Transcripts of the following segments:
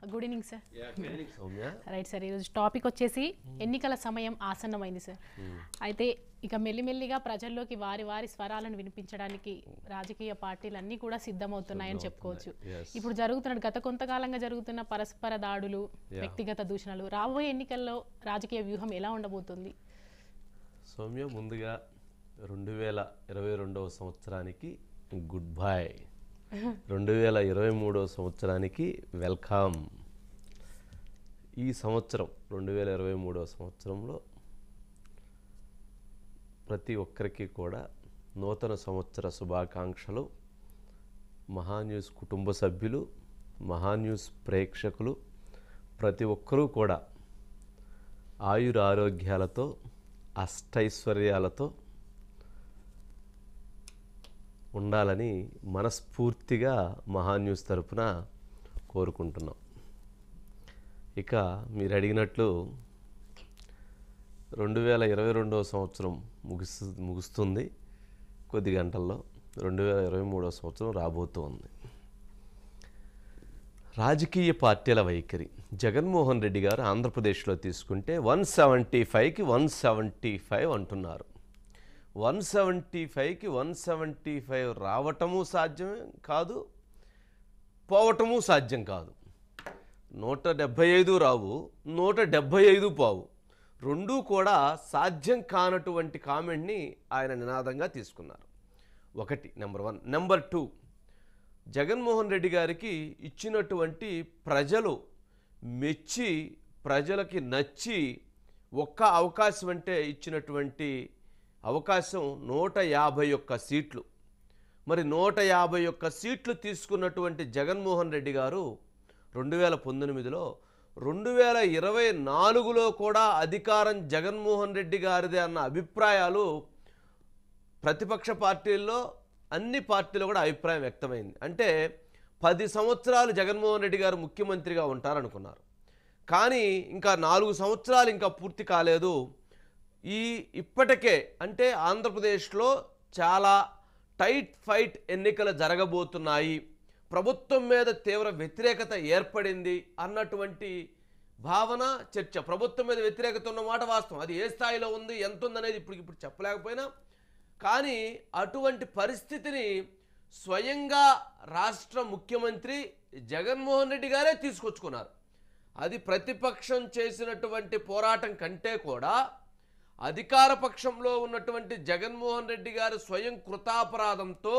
Good evening sir Soumya right sir ఈరోజు topic వచ్చేసి ఎన్నికల సమయం ఆసన్నమైంది సార్ అయితే ఇక మెల్లిమెల్లిగా ప్రజల్లోకి వారి వారి స్వరాలను వినిపించడానికి రాజకీయ పార్టీలు అన్నీ కూడా సిద్ధమవుతున్నాయని చెప్పుకోవచ్చు Yes. ఇప్పుడు జరుగుతున్న గత కొంతకాలంగా జరుగుతున్న పరస్పర దాడులు వ్యక్తిగత దూషణలు రాబోయే ఎన్నికల్లో రాజకీయ వ్యూహం ఎలా ఉండబోతుంది సౌమ్య ముందుగా రెండు వేల ఇరవై రెండవ సంవత్సరానికి గుడ్ బై రెండు వేల ఇరవై మూడవ సంవత్సరానికి వెల్కమ్ ఈ సంవత్సరం రెండు వేల ఇరవై మూడవ సంవత్సరంలో ప్రతి ఒక్కరికి కూడా నూతన సంవత్సర శుభాకాంక్షలు మహాన్యూస్ కుటుంబ సభ్యులు మహాన్యూస్ ప్రేక్షకులు ప్రతి ఒక్కరూ కూడా ఆయుర ఆరోగ్యాలతో అష్టైశ్వర్యాలతో ఉండాలని మనస్ఫూర్తిగా మహాన్యూస్ తరపున కోరుకుంటున్నాం ఇక మీరు అడిగినట్లు రెండు వేల ఇరవై రెండవ సంవత్సరం ముగిస్తు ముగుస్తుంది కొద్ది గంటల్లో రెండు వేల ఇరవై మూడవ సంవత్సరం రాబోతోంది రాజకీయ పార్టీల వైఖరి జగన్మోహన్ రెడ్డి గారు ఆంధ్రప్రదేశ్లో తీసుకుంటే వన్ సెవెంటీ ఫైవ్కి వన్ సెవెంటీ ఫైవ్ అంటున్నారు వన్ సెవెంటీ ఫైవ్కి వన్ సెవెంటీ ఫైవ్ రావటము సాధ్యమే కాదు పోవటము సాధ్యం కాదు నూట డెబ్భై ఐదు రావు నూట డెబ్భై ఐదు పావు రెండూ కూడా సాధ్యం కానటువంటి కామెంట్ని ఆయన నినాదంగా తీసుకున్నారు ఒకటి number one number two Jaganmohan Reddy గారికి ఇచ్చినటువంటి ప్రజలు మెచ్చి ప్రజలకి నచ్చి ఒక్క అవకాశం అంటే ఇచ్చినటువంటి అవకాశం నూట యాభై ఒక్క సీట్లు మరి నూట యాభై ఒక్క సీట్లు తీసుకున్నటువంటి జగన్మోహన్ రెడ్డి గారు రెండు వేల పంతొమ్మిదిలో రెండు వేల ఇరవై నాలుగులో కూడా అధికారం జగన్మోహన్ రెడ్డి గారిదే అన్న అభిప్రాయాలు ప్రతిపక్ష పార్టీల్లో అన్ని పార్టీలు కూడా అభిప్రాయం వ్యక్తమైంది అంటే పది సంవత్సరాలు జగన్మోహన్ రెడ్డి గారు ముఖ్యమంత్రిగా ఉంటారనుకున్నారు కానీ ఇంకా నాలుగు సంవత్సరాలు ఇంకా పూర్తి కాలేదు ఈ ఇప్పటికే అంటే ఆంధ్రప్రదేశ్లో చాలా టైట్ ఫైట్ ఎన్నికలు జరగబోతున్నాయి ప్రభుత్వం మీద తీవ్ర వ్యతిరేకత ఏర్పడింది అన్నటువంటి భావన చర్చ ప్రభుత్వం మీద వ్యతిరేకత ఉన్న మాట వాస్తవం అది ఏ స్థాయిలో ఉంది ఎంత ఉందనేది ఇప్పుడు ఇప్పుడు చెప్పలేకపోయినా కానీ అటువంటి పరిస్థితిని స్వయంగా రాష్ట్ర ముఖ్యమంత్రి జగన్మోహన్ రెడ్డి గారే తీసుకొచ్చుకున్నారు అది ప్రతిపక్షం చేసినటువంటి పోరాటం కంటే కూడా అధికార పక్షంలో ఉన్నటువంటి జగన్మోహన్ రెడ్డి గారు స్వయం కృతాపరాధంతో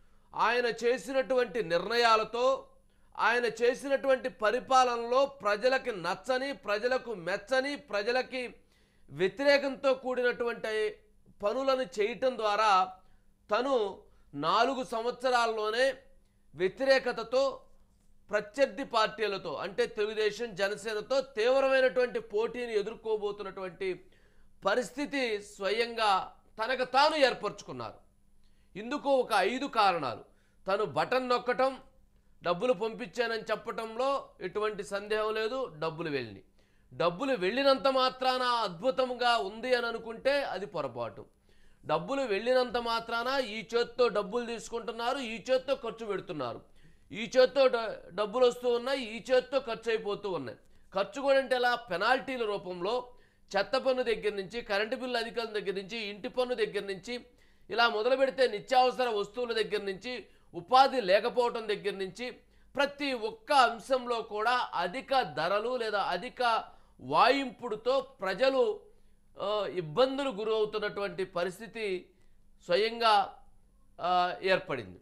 ఆయన చేసినటువంటి నిర్ణయాలతో ఆయన చేసినటువంటి పరిపాలనలో ప్రజలకి నచ్చని ప్రజలకు మెచ్చని ప్రజలకి వ్యతిరేకంతో కూడినటువంటి పనులను చేయటం ద్వారా తను నాలుగు సంవత్సరాల్లోనే వ్యతిరేకతతో ప్రత్యర్థి పార్టీలతో అంటే తెలుగుదేశం జనసేనతో తీవ్రమైనటువంటి పోటీని ఎదుర్కోబోతున్నటువంటి పరిస్థితి స్వయంగా తనకు తాను ఏర్పరచుకున్నారు ఇందుకు ఒక ఐదు కారణాలు తను బటన్ నొక్కటం డబ్బులు పంపించానని చెప్పటంలో ఎటువంటి సందేహం లేదు డబ్బులు వెళ్ళినాయి డబ్బులు వెళ్ళినంత మాత్రాన అద్భుతంగా ఉంది అని అనుకుంటే అది పొరపాటు డబ్బులు వెళ్ళినంత మాత్రాన ఈ చేత్తో డబ్బులు తీసుకుంటున్నారు ఈ చేత్తో ఖర్చు పెడుతున్నారు ఈ చేత్తో డ- డబ్బులు వస్తూ ఉన్నాయి ఈ చేత్తో ఖర్చు అయిపోతూ ఉన్నాయి ఖర్చు కూడా అంటే ఎలా పెనాల్టీల రూపంలో చెత్త పన్ను దగ్గర నుంచి కరెంటు బిల్లు అధికారుల దగ్గర నుంచి ఇంటి పన్ను దగ్గర నుంచి ఇలా మొదలు పెడితే నిత్యావసర వస్తువుల దగ్గర నుంచి ఉపాధి లేకపోవటం దగ్గర నుంచి ప్రతి ఒక్క అంశంలో కూడా అధిక ధరలు లేదా అధిక వాయింపుడుతో ప్రజలు ఆ, ఇబ్బందులు గురవుతున్నటువంటి పరిస్థితి స్వయంగా ఆ, ఏర్పడింది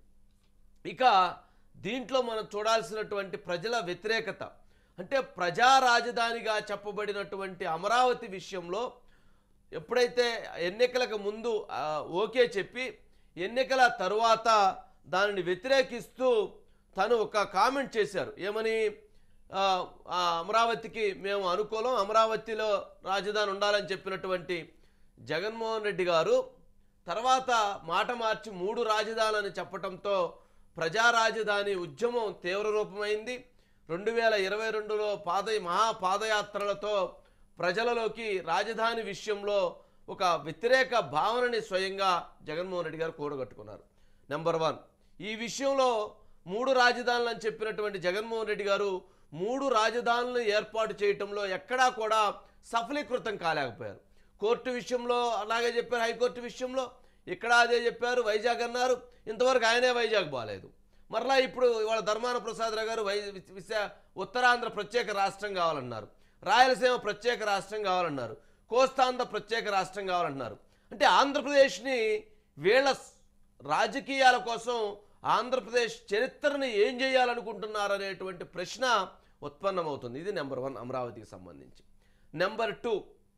ఇక దీంట్లో మనం చూడాల్సినటువంటి ప్రజల వ్యతిరేకత అంటే ప్రజా రాజధానిగా చెప్పబడినటువంటి అమరావతి విషయంలో ఎప్పుడైతే ఎన్నికలకు ముందు ఆ, ఓకే చెప్పి ఎన్నికల తరువాత దానిని వ్యతిరేకిస్తూ తను ఒక కామెంట్ చేశారు ఏమని ఆ, ఆ, అమరావతికి మేము అనుకూలం అమరావతిలో రాజధాని ఉండాలని చెప్పినటువంటి జగన్మోహన్ రెడ్డి గారు తర్వాత మాట మార్చి మూడు రాజధానులని చెప్పటంతో ప్రజా రాజధాని ఉద్యమం తీవ్ర రూపమైంది రెండు వేల ఇరవై రెండులో పాద మహా పాదయాత్రలతో ప్రజలలోకి రాజధాని విషయంలో ఒక వ్యతిరేక భావనని స్వయంగా జగన్మోహన్ రెడ్డి గారు కూడగట్టుకున్నారు నెంబర్ వన్ ఈ విషయంలో మూడు రాజధానులు అని చెప్పినటువంటి జగన్మోహన్ రెడ్డి గారు మూడు రాజధానులను ఏర్పాటు చేయటంలో ఎక్కడా కూడా సఫలీకృతం కాలేకపోయారు కోర్టు విషయంలో అలాగే చెప్పారు హైకోర్టు విషయంలో ఇక్కడ అదే చెప్పారు వైజాగ్ అన్నారు ఇంతవరకు ఆయనే వైజాగ్ బాగాలేదు మరలా ఇప్పుడు ఇవాళ ధర్మాన ప్రసాదరావు గారు వై విశా ఉత్తరాంధ్ర ప్రత్యేక రాష్ట్రం కావాలన్నారు రాయలసీమ ప్రత్యేక రాష్ట్రం కావాలన్నారు కోస్తాంధ్ర ప్రత్యేక రాష్ట్రం కావాలన్నారు అంటే ఆంధ్రప్రదేశ్ని వీళ్ళ స్- రాజకీయాల కోసం ఆంధ్రప్రదేశ్ చరిత్రను ఏం చేయాలనుకుంటున్నారు అనేటువంటి ప్రశ్న ఉత్పన్నమవుతుంది ఇది నెంబర్ వన్ అమరావతికి సంబంధించి నెంబర్ టూ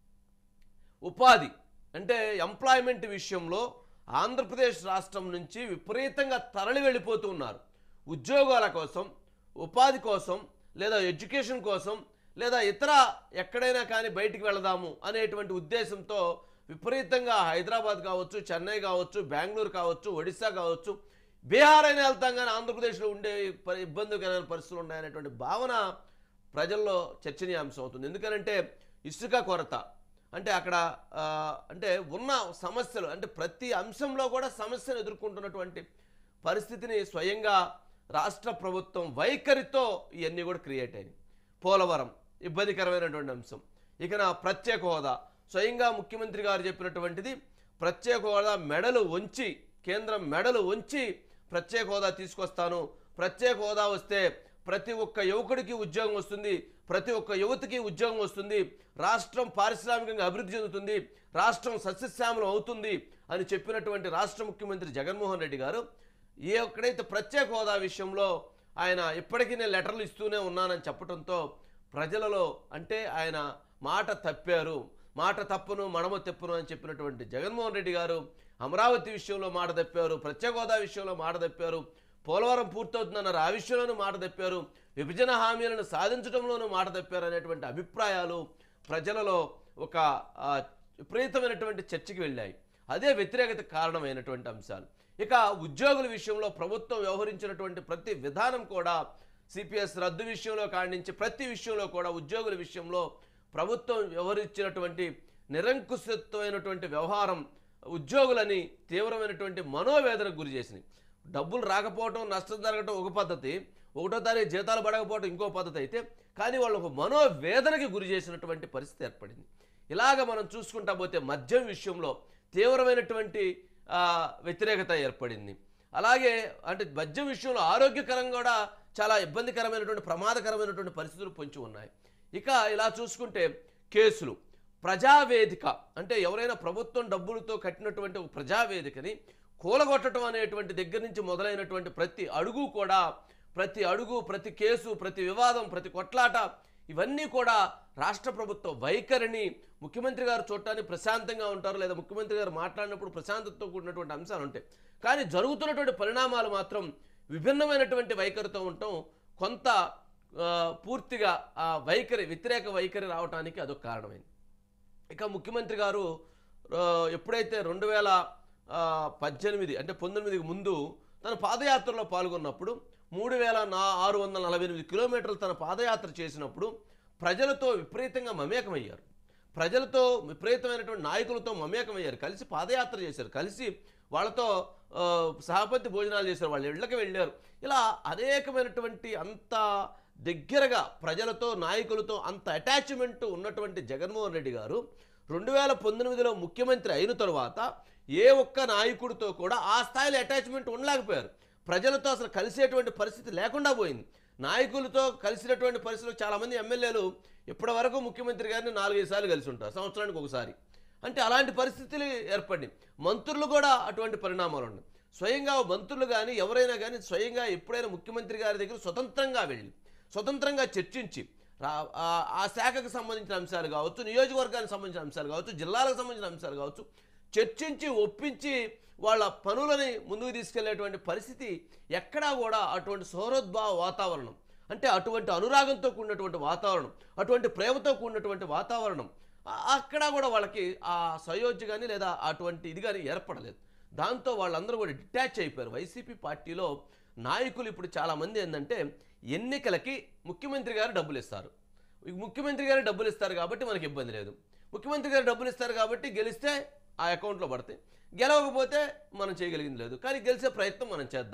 ఉపాధి అంటే ఎంప్లాయ్మెంట్ విషయంలో ఆంధ్రప్రదేశ్ రాష్ట్రం నుంచి విపరీతంగా తరలి వెళ్ళిపోతూ ఉన్నారు ఉద్యోగాల కోసం ఉపాధి కోసం లేదా ఎడ్యుకేషన్ కోసం లేదా ఇతర ఎక్కడైనా కానీ బయటికి వెళదాము అనేటువంటి ఉద్దేశంతో విపరీతంగా హైదరాబాద్ కావచ్చు చెన్నై కావచ్చు బెంగళూరు కావచ్చు ఒడిశా కావచ్చు బీహార్ అయినా వెళ్తాం కానీ ఆంధ్రప్రదేశ్లో ఉండే పరి- ఇబ్బందికరమైన పరిస్థితులు ఉన్నాయనేటువంటి భావన ప్రజల్లో చర్చనీయాంశం అవుతుంది ఎందుకనంటే ఇసుక కొరత అంటే అక్కడ ఆ, అంటే ఉన్న సమస్యలు అంటే ప్రతి అంశంలో కూడా సమస్యను ఎదుర్కొంటున్నటువంటి పరిస్థితిని స్వయంగా రాష్ట్ర ప్రభుత్వం వైఖరితో ఇవన్నీ కూడా క్రియేట్ అయినాయి పోలవరం ఇబ్బందికరమైనటువంటి అంశం ఇక నా ప్రత్యేక హోదా స్వయంగా ముఖ్యమంత్రి గారు చెప్పినటువంటిది ప్రత్యేక హోదా మెడలు వంచి కేంద్రం మెడలు వంచి ప్రత్యేక హోదా తీసుకొస్తాను ప్రత్యేక హోదా వస్తే ప్రతి ఒక్క యువకుడికి ఉద్యోగం వస్తుంది ప్రతి ఒక్క యువతికి ఉద్యోగం వస్తుంది రాష్ట్రం పారిశ్రామికంగా అభివృద్ధి చెందుతుంది రాష్ట్రం సస్యశ్యామలం అవుతుంది అని చెప్పినటువంటి రాష్ట్ర ముఖ్యమంత్రి జగన్మోహన్ రెడ్డి గారు ఏ ఒక్కడైతే ప్రత్యేక హోదా విషయంలో ఆయన ఇప్పటికీ నేను లెటర్లు ఇస్తూనే ఉన్నానని చెప్పడంతో ప్రజలలో అంటే ఆయన మాట తప్పారు మాట తప్పును మడమ తెప్పును అని చెప్పినటువంటి జగన్మోహన్ రెడ్డి గారు అమరావతి విషయంలో మాట తప్పారు ప్రత్యేక హోదా విషయంలో మాట తప్పారు పోలవరం పూర్తవుతుందన్నారు ఆ విషయంలోనూ మాట తప్పారు విభజన హామీలను సాధించడంలోనూ మాట తప్పారు అనేటువంటి అభిప్రాయాలు ప్రజలలో ఒక ఆ, విపరీతమైనటువంటి చర్చకి వెళ్ళాయి అదే వ్యతిరేకత కారణమైనటువంటి అంశాలు ఇక ఉద్యోగుల విషయంలో ప్రభుత్వం వ్యవహరించినటువంటి ప్రతి విధానం కూడా సిపిఎస్ రద్దు విషయంలో కాడించి ప్రతి విషయంలో కూడా ఉద్యోగుల విషయంలో ప్రభుత్వం వ్యవహరించినటువంటి నిరంకుశత్వమైనటువంటి వ్యవహారం ఉద్యోగులని తీవ్రమైనటువంటి మనోవేదనకు గురి చేసినాయి డబ్బులు రాకపోవడం నష్టం జరగడం ఒక పద్ధతి ఒకటో తారీఖు జీతాలు పడకపోవడం ఇంకో పద్ధతి అయితే కానీ వాళ్ళు ఒక మనోవేదనకి గురి చేసినటువంటి పరిస్థితి ఏర్పడింది ఇలాగ మనం చూసుకుంటా పోతే మద్యం విషయంలో తీవ్రమైనటువంటి ఆ, వ్యతిరేకత ఏర్పడింది అలాగే అంటే మద్యం విషయంలో ఆరోగ్యకరంగా కూడా చాలా ఇబ్బందికరమైనటువంటి ప్రమాదకరమైనటువంటి పరిస్థితులు పొంచి ఉన్నాయి ఇక ఇలా చూసుకుంటే కేసులు ప్రజావేదిక అంటే ఎవరైనా ప్రభుత్వం డబ్బులతో కట్టినటువంటి ఒక ప్రజావేదికని కూలగొట్టడం అనేటువంటి దగ్గర నుంచి మొదలైనటువంటి ప్రతి అడుగు కూడా ప్రతి అడుగు ప్రతి కేసు ప్రతి వివాదం ప్రతి కొట్లాట ఇవన్నీ కూడా రాష్ట్ర ప్రభుత్వ వైఖరిని ముఖ్యమంత్రి గారు చూడటానికి ప్రశాంతంగా ఉంటారు లేదా ముఖ్యమంత్రి గారు మాట్లాడినప్పుడు ప్రశాంతతతో కూడినటువంటి అంశాలు ఉంటాయి కానీ జరుగుతున్నటువంటి పరిణామాలు మాత్రం విభిన్నమైనటువంటి వైఖరితో ఉండటం కొంత ఆ, పూర్తిగా ఆ వైఖరి వ్యతిరేక వైఖరి రావడానికి అదొక కారణమైంది ఇక ముఖ్యమంత్రి గారు ఆ, ఎప్పుడైతే రెండు వేల ఆ, పద్దెనిమిది అంటే పంతొమ్మిదికి ముందు తన పాదయాత్రలో పాల్గొన్నప్పుడు మూడు వేల నా ఆరు వందల నలభై ఎనిమిది కిలోమీటర్లు తన పాదయాత్ర చేసినప్పుడు ప్రజలతో విపరీతంగా మమేకమయ్యారు ప్రజలతో విపరీతమైనటువంటి నాయకులతో మమేకమయ్యారు కలిసి పాదయాత్ర చేశారు కలిసి వాళ్ళతో ఆ, సహపతి భోజనాలు చేశారు వాళ్ళ ఇళ్ళకి వెళ్ళారు ఇలా అనేకమైనటువంటి అంత దగ్గరగా ప్రజలతో నాయకులతో అంత అటాచ్మెంట్ ఉన్నటువంటి జగన్మోహన్ రెడ్డి గారు రెండు వేల పంతొమ్మిదిలో ముఖ్యమంత్రి అయిన తరువాత ఏ ఒక్క నాయకుడితో కూడా ఆ స్థాయిలో అటాచ్మెంట్ ఉండలేకపోయారు ప్రజలతో అసలు కలిసేటువంటి పరిస్థితి లేకుండా పోయింది నాయకులతో కలిసినటువంటి పరిస్థితులు చాలామంది ఎమ్మెల్యేలు ఇప్పటి వరకు ముఖ్యమంత్రి గారిని నాలుగైదు సార్లు కలిసి ఉంటారు సంవత్సరానికి ఒకసారి అంటే అలాంటి పరిస్థితులు ఏర్పడింది మంత్రులు కూడా అటువంటి పరిణామాలు ఉన్నాయి స్వయంగా మంత్రులు కానీ ఎవరైనా కానీ స్వయంగా ఎప్పుడైనా ముఖ్యమంత్రి గారి దగ్గర స్వతంత్రంగా వెళ్ళి స్వతంత్రంగా చర్చించి రా- ఆ- ఆ శాఖకు సంబంధించిన అంశాలు కావచ్చు నియోజకవర్గానికి సంబంధించిన అంశాలు కావచ్చు జిల్లాలకు సంబంధించిన అంశాలు కావచ్చు చర్చించి ఒప్పించి వాళ్ళ పనులని ముందుకు తీసుకెళ్లేటువంటి పరిస్థితి ఎక్కడా కూడా అటువంటి సౌరోద్భావ వాతావరణం అంటే అటువంటి అనురాగంతో కూడినటువంటి వాతావరణం అటువంటి ప్రేమతో కూడినటువంటి వాతావరణం ఆ- అక్కడ కూడా వాళ్ళకి ఆ సయోధ్య కానీ లేదా అటువంటి ఇది కానీ ఏర్పడలేదు దాంతో వాళ్ళందరూ కూడా డిటాచ్ అయిపోయారు వైసీపీ పార్టీలో నాయకులు ఇప్పుడు చాలామంది ఏంటంటే ఎన్నికలకి ముఖ్యమంత్రి గారు డబ్బులు ఇస్తారు ఈ ముఖ్యమంత్రి గారు డబ్బులు ఇస్తారు కాబట్టి మనకి ఇబ్బంది లేదు ముఖ్యమంత్రి గారు డబ్బులు ఇస్తారు కాబట్టి గెలిస్తే ఆ అకౌంట్లో పడతాయి గెలవకపోతే మనం చేయగలిగింది లేదు కానీ గెలిచే ప్రయత్నం మనం చేద్దాం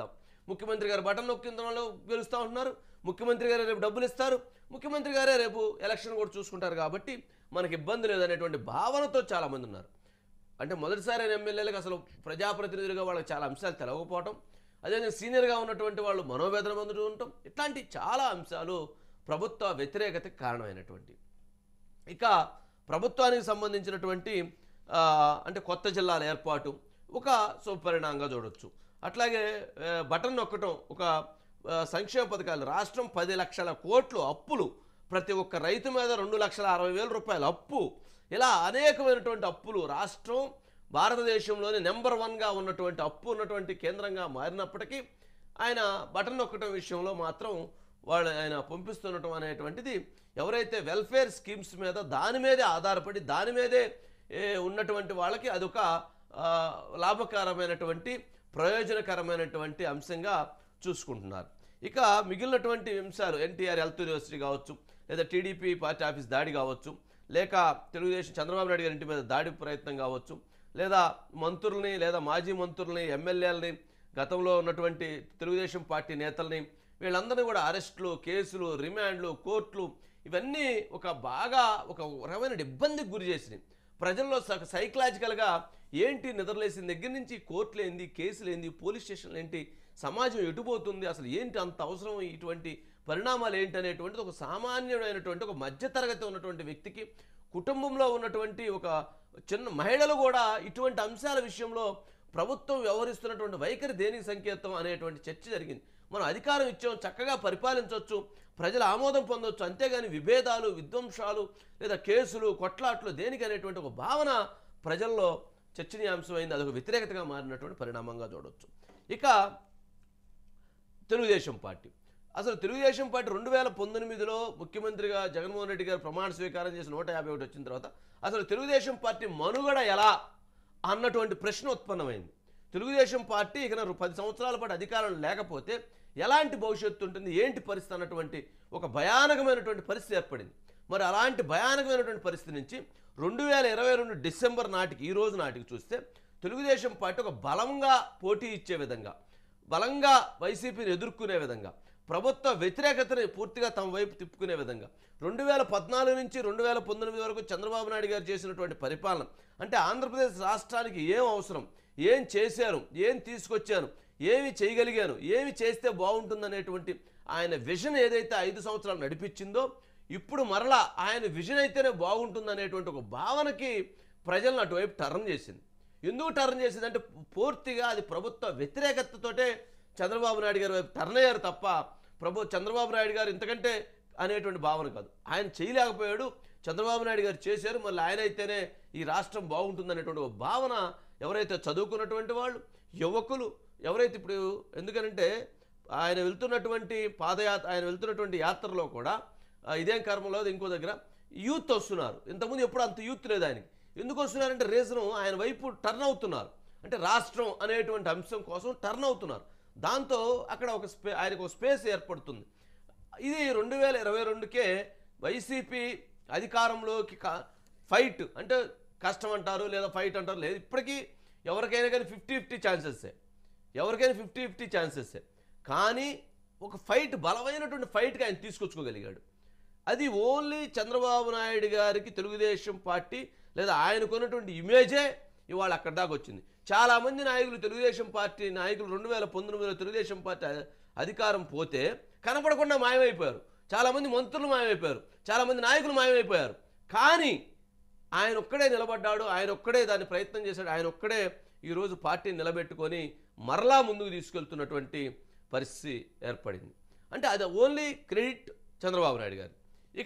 ముఖ్యమంత్రి గారు బటన్ నొక్కిన వాళ్ళు గెలుస్తూ ఉంటున్నారు ముఖ్యమంత్రి గారు రేపు డబ్బులు ఇస్తారు ముఖ్యమంత్రి గారే రేపు ఎలక్షన్ కూడా చూసుకుంటారు కాబట్టి మనకి ఇబ్బంది లేదనేటువంటి భావనతో చాలామంది ఉన్నారు అంటే మొదటిసారి అయిన ఎమ్మెల్యేలకు అసలు ప్రజాప్రతినిధులుగా వాళ్ళకి చాలా అంశాలు తెలవకపోవటం అదేవిధంగా సీనియర్గా ఉన్నటువంటి వాళ్ళు మనోవేదన పొందుతూ ఉండటం ఇట్లాంటి చాలా అంశాలు ప్రభుత్వ వ్యతిరేకతకి కారణమైనటువంటి ఇక ప్రభుత్వానికి సంబంధించినటువంటి ఆ, అంటే కొత్త జిల్లాల ఏర్పాటు ఒక శుభపరిణామంగా చూడొచ్చు అట్లాగే ఆ, బటన్ నొక్కటం ఒక ఆ, సంక్షేమ పథకాలు రాష్ట్రం పది లక్షల కోట్లు అప్పులు ప్రతి ఒక్క రైతు మీద రెండు లక్షల అరవై వేల రూపాయల అప్పు ఇలా అనేకమైనటువంటి అప్పులు రాష్ట్రం భారతదేశంలోని నెంబర్ వన్గా ఉన్నటువంటి అప్పు ఉన్నటువంటి కేంద్రంగా మారినప్పటికీ ఆయన బటన్ నొక్కటం విషయంలో మాత్రం వాళ్ళు ఆయన పంపిస్తుండటం అనేటువంటిది ఎవరైతే వెల్ఫేర్ స్కీమ్స్ మీద దాని మీదే ఆధారపడి దాని మీదే ఏ, ఉన్నటువంటి వాళ్ళకి అదొక ఆ, లాభకరమైనటువంటి ప్రయోజనకరమైనటువంటి అంశంగా చూసుకుంటున్నారు ఇక మిగిలినటువంటి అంశాలు ఎన్టీఆర్ హెల్త్ యూనివర్సిటీ కావచ్చు లేదా టీడీపీ పార్టీ ఆఫీస్ దాడి కావచ్చు లేక తెలుగుదేశం చంద్రబాబు నాయుడు గారి ఇంటి మీద దాడి ప్రయత్నం కావచ్చు లేదా మంత్రుల్ని లేదా మాజీ మంత్రుల్ని ఎమ్మెల్యేలని గతంలో ఉన్నటువంటి తెలుగుదేశం పార్టీ నేతల్ని వీళ్ళందరినీ కూడా అరెస్టులు కేసులు రిమాండ్లు కోర్టులు ఇవన్నీ ఒక బాగా ఒక రకమైన ఇబ్బందికి గురి చేసినాయి ప్రజల్లో స- సైకలాజికల్గా ఏంటి నిద్రలేసిన దగ్గర నుంచి కోర్టులు ఏంది కేసులు ఏంది పోలీస్ స్టేషన్లు ఏంటి సమాజం ఎటుపోతుంది అసలు ఏంటి అంత అవసరం ఇటువంటి పరిణామాలు ఏంటి అనేటువంటిది ఒక సామాన్యమైనటువంటి ఒక మధ్యతరగతి ఉన్నటువంటి వ్యక్తికి కుటుంబంలో ఉన్నటువంటి ఒక చిన్న మహిళలు కూడా ఇటువంటి అంశాల విషయంలో ప్రభుత్వం వ్యవహరిస్తున్నటువంటి వైఖరి దేనికి సంకేతం అనేటువంటి చర్చ జరిగింది మనం అధికారం ఇచ్చాం చక్కగా పరిపాలించవచ్చు ప్రజల ఆమోదం పొందొచ్చు అంతేగాని విభేదాలు విధ్వంసాలు లేదా కేసులు కొట్లాట్లు దేనికి అనేటువంటి ఒక భావన ప్రజల్లో చర్చనీయాంశమైంది అదొక వ్యతిరేకతగా మారినటువంటి పరిణామంగా చూడవచ్చు ఇక తెలుగుదేశం పార్టీ అసలు తెలుగుదేశం పార్టీ రెండు వేల పంతొమ్మిదిలో ముఖ్యమంత్రిగా జగన్మోహన్ రెడ్డి గారు ప్రమాణ స్వీకారం చేసి నూట యాభై ఒకటి వచ్చిన తర్వాత అసలు తెలుగుదేశం పార్టీ మనుగడ ఎలా అన్నటువంటి ప్రశ్న ఉత్పన్నమైంది తెలుగుదేశం పార్టీ ఇక నా పది సంవత్సరాల పాటు అధికారం లేకపోతే ఎలాంటి భవిష్యత్తు ఉంటుంది ఏంటి పరిస్థితి అన్నటువంటి ఒక భయానకమైనటువంటి పరిస్థితి ఏర్పడింది మరి అలాంటి భయానకమైనటువంటి పరిస్థితి నుంచి రెండు వేల ఇరవై రెండు డిసెంబర్ నాటికి ఈ రోజు నాటికి చూస్తే తెలుగుదేశం పార్టీ ఒక బలంగా పోటీ ఇచ్చే విధంగా బలంగా వైసీపీని ఎదుర్కొనే విధంగా ప్రభుత్వ వ్యతిరేకతని పూర్తిగా తమ వైపు తిప్పుకునే విధంగా రెండు వేల పద్నాలుగు నుంచి రెండు వేల పంతొమ్మిది వరకు చంద్రబాబు నాయుడు గారు చేసినటువంటి పరిపాలన అంటే ఆంధ్రప్రదేశ్ రాష్ట్రానికి ఏం అవసరం ఏం చేశాను ఏం తీసుకొచ్చాను ఏమి చేయగలిగాను ఏమి చేస్తే బాగుంటుందనేటువంటి ఆయన విజన్ ఏదైతే ఐదు సంవత్సరాలు నడిపించిందో ఇప్పుడు మరలా ఆయన విజన్ అయితేనే బాగుంటుందనేటువంటి ఒక భావనకి ప్రజలను అటువైపు టర్న్ చేసింది ఎందుకు టర్న్ చేసిందంటే పూర్తిగా అది ప్రభుత్వ వ్యతిరేకతతోటే చంద్రబాబు నాయుడు గారి వైపు టర్న్ అయ్యారు తప్ప ప్రభు చంద్రబాబు నాయుడు గారు ఇంతకంటే అనేటువంటి భావన కాదు ఆయన చేయలేకపోయాడు చంద్రబాబు నాయుడు గారు చేశారు మళ్ళీ ఆయన అయితేనే ఈ రాష్ట్రం బాగుంటుందనేటువంటి ఒక భావన ఎవరైతే చదువుకున్నటువంటి వాళ్ళు యువకులు ఎవరైతే ఇప్పుడు ఎందుకనంటే ఆయన వెళ్తున్నటువంటి పాదయాత్ర ఆయన వెళ్తున్నటువంటి యాత్రలో కూడా ఆ, ఇదేం కర్మలో ఇంకో దగ్గర యూత్ వస్తున్నారు ఇంతకుముందు ఎప్పుడు అంత యూత్ లేదు ఆయనకి ఎందుకు వస్తున్నారంటే రీజను ఆయన వైపు టర్న్ అవుతున్నారు అంటే రాష్ట్రం అనేటువంటి అంశం కోసం టర్న్ అవుతున్నారు దాంతో అక్కడ ఒక స్పే ఆయనకు ఒక స్పేస్ ఏర్పడుతుంది ఇది రెండు వేల ఇరవై రెండుకే వైసీపీ అధికారంలోకి కా ఫైట్ అంటే కష్టం అంటారు లేదా ఫైట్ అంటారు లేదు ఇప్పటికీ ఎవరికైనా కానీ ఫిఫ్టీ ఫిఫ్టీ ఛాన్సెస్సే ఎవరికైనా ఫిఫ్టీ ఫిఫ్టీ ఛాన్సెస్సే కానీ ఒక ఫైట్ బలమైనటువంటి ఫైట్కి ఆయన తీసుకొచ్చుకోగలిగాడు అది ఓన్లీ చంద్రబాబు నాయుడు గారికి తెలుగుదేశం పార్టీ లేదా ఆయనకున్నటువంటి ఇమేజే ఇవాళ అక్కడ దాకా వచ్చింది చాలామంది నాయకులు తెలుగుదేశం పార్టీ నాయకులు రెండు వేల పంతొమ్మిదిలో తెలుగుదేశం పార్టీ అ- అధికారం పోతే కనపడకుండా మాయమైపోయారు చాలామంది మంత్రులు మాయమైపోయారు చాలామంది నాయకులు మాయమైపోయారు కానీ ఆయన ఒక్కడే నిలబడ్డాడు ఆయన ఒక్కడే దాన్ని ప్రయత్నం చేశాడు ఆయన ఒక్కడే ఈరోజు పార్టీని నిలబెట్టుకొని మరలా ముందుకు తీసుకెళ్తున్నటువంటి పరిస్థితి ఏర్పడింది అంటే అది ఓన్లీ క్రెడిట్ చంద్రబాబు నాయుడు గారు ఇక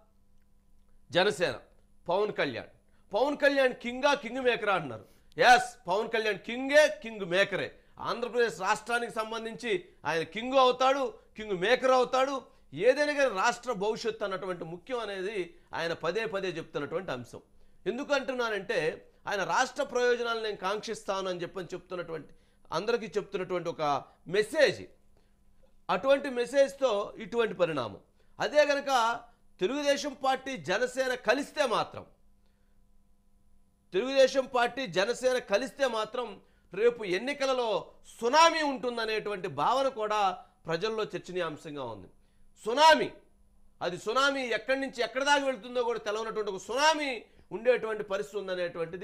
జనసేన పవన్ కళ్యాణ్ పవన్ కళ్యాణ్ కింగా కింగ్ మేకరా అంటున్నారు ఎస్ పవన్ కళ్యాణ్ కింగే కింగ్ మేకరే ఆంధ్రప్రదేశ్ రాష్ట్రానికి సంబంధించి ఆయన కింగ్ అవుతాడు కింగ్ మేకర్ అవుతాడు ఏదైనా కానీ రాష్ట్ర భవిష్యత్తు అన్నటువంటి ముఖ్యం అనేది ఆయన పదే పదే చెప్తున్నటువంటి అంశం ఎందుకు అంటున్నానంటే ఆయన రాష్ట్ర ప్రయోజనాలు నేను కాంక్షిస్తాను అని చెప్పని చెప్తున్నటువంటి అందరికీ చెప్తున్నటువంటి ఒక మెసేజ్ అటువంటి మెసేజ్తో ఇటువంటి పరిణామం అదే కనుక తెలుగుదేశం పార్టీ జనసేన కలిస్తే మాత్రం తెలుగుదేశం పార్టీ జనసేన కలిస్తే మాత్రం రేపు ఎన్నికలలో సునామీ ఉంటుందనేటువంటి భావన కూడా ప్రజల్లో చర్చనీయాంశంగా ఉంది సునామీ అది సునామీ ఎక్కడి నుంచి ఎక్కడి దాకా వెళ్తుందో కూడా తెలవనటువంటి ఒక సునామీ ఉండేటువంటి పరిస్థితి ఉందనేటువంటిది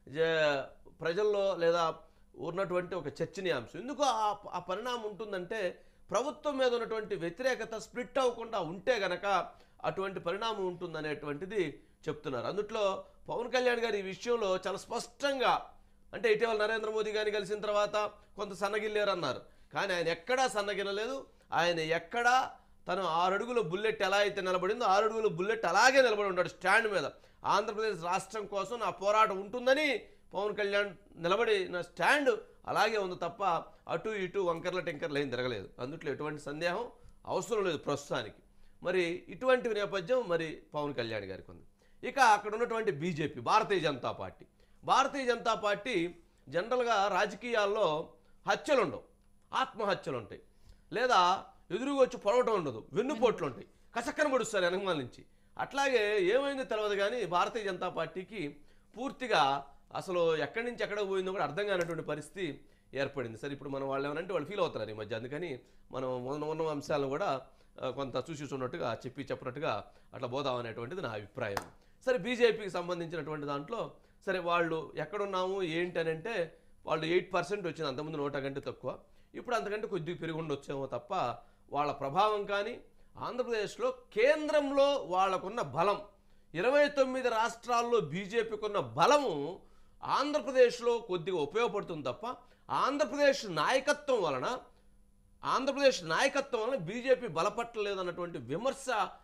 జ- ప్రజల్లో లేదా ఉన్నటువంటి ఒక చర్చనీయాంశం ఎందుకు ఆ ఆ పరిణామం ఉంటుందంటే ప్రభుత్వం మీద ఉన్నటువంటి వ్యతిరేకత స్ప్లిట్ అవ్వకుండా ఉంటే గనక అటువంటి పరిణామం ఉంటుందనేటువంటిది చెప్తున్నారు అందుట్లో పవన్ కళ్యాణ్ గారు ఈ విషయంలో చాలా స్పష్టంగా అంటే ఇటీవల నరేంద్ర మోదీ గారిని కలిసిన తర్వాత కొంత సన్నగిల్లారు అన్నారు కానీ ఆయన ఎక్కడా సన్నగినలేదు ఆయన ఎక్కడా తను ఆరు అడుగుల బుల్లెట్ ఎలా అయితే నిలబడిందో ఆరు అడుగుల బుల్లెట్ అలాగే నిలబడి ఉన్నాడు స్టాండ్ మీద ఆంధ్రప్రదేశ్ రాష్ట్రం కోసం నా పోరాటం ఉంటుందని పవన్ కళ్యాణ్ నిలబడిన స్టాండ్ అలాగే ఉంది తప్ప అటు ఇటు వంకర్ల టెంకర్లు ఏం తిరగలేదు అందుట్లో ఎటువంటి సందేహం అవసరం లేదు ప్రస్తుతానికి మరి ఇటువంటి నేపథ్యం మరి పవన్ కళ్యాణ్ గారికి ఉంది ఇక అక్కడ ఉన్నటువంటి BJP Bharatiya Janata party Bharatiya Janata party జనరల్గా రాజకీయాల్లో హత్యలు ఉండవు ఆత్మహత్యలు ఉంటాయి లేదా ఎదురుగా వచ్చి పొడవటం ఉండదు వెన్నుపోట్లు ఉంటాయి కసక్కన పడుస్తారు వెనకమాల నుంచి అట్లాగే ఏమైందో తెలియదు కానీ భారతీయ జనతా పార్టీకి పూర్తిగా అసలు ఎక్కడి నుంచి ఎక్కడ పోయిందో కూడా అర్థం కానటువంటి పరిస్థితి ఏర్పడింది సరే ఇప్పుడు మనం వాళ్ళు ఏమనంటే వాళ్ళు ఫీల్ అవుతున్నారు ఈ మధ్య అందుకని మనం ఉన్న ఉన్న అంశాలను కూడా ఆ, కొంత చూసి చూన్నట్టుగా చెప్పి చెప్పినట్టుగా అట్లా పోదాం అనేటువంటిది నా అభిప్రాయం సరే బీజేపీకి సంబంధించినటువంటి దాంట్లో సరే వాళ్ళు ఎక్కడున్నాము ఏంటి అని అంటే వాళ్ళు ఎయిట్ పర్సెంట్ వచ్చింది అంతకుముందు నూట కంటే తక్కువ ఇప్పుడు అంతకంటే కొద్దిగా పెరిగి ఉండొచ్చేమో తప్ప వాళ్ళ ప్రభావం కానీ ఆంధ్రప్రదేశ్లో కేంద్రంలో వాళ్ళకున్న బలం ఇరవై తొమ్మిది రాష్ట్రాల్లో బీజేపీకి ఉన్న బలము ఆంధ్రప్రదేశ్లో కొద్దిగా ఉపయోగపడుతుంది తప్ప ఆంధ్రప్రదేశ్ నాయకత్వం వలన ఆంధ్రప్రదేశ్ నాయకత్వం వలన బీజేపీ బలపట్టలేదు అన్నటువంటి విమర్శ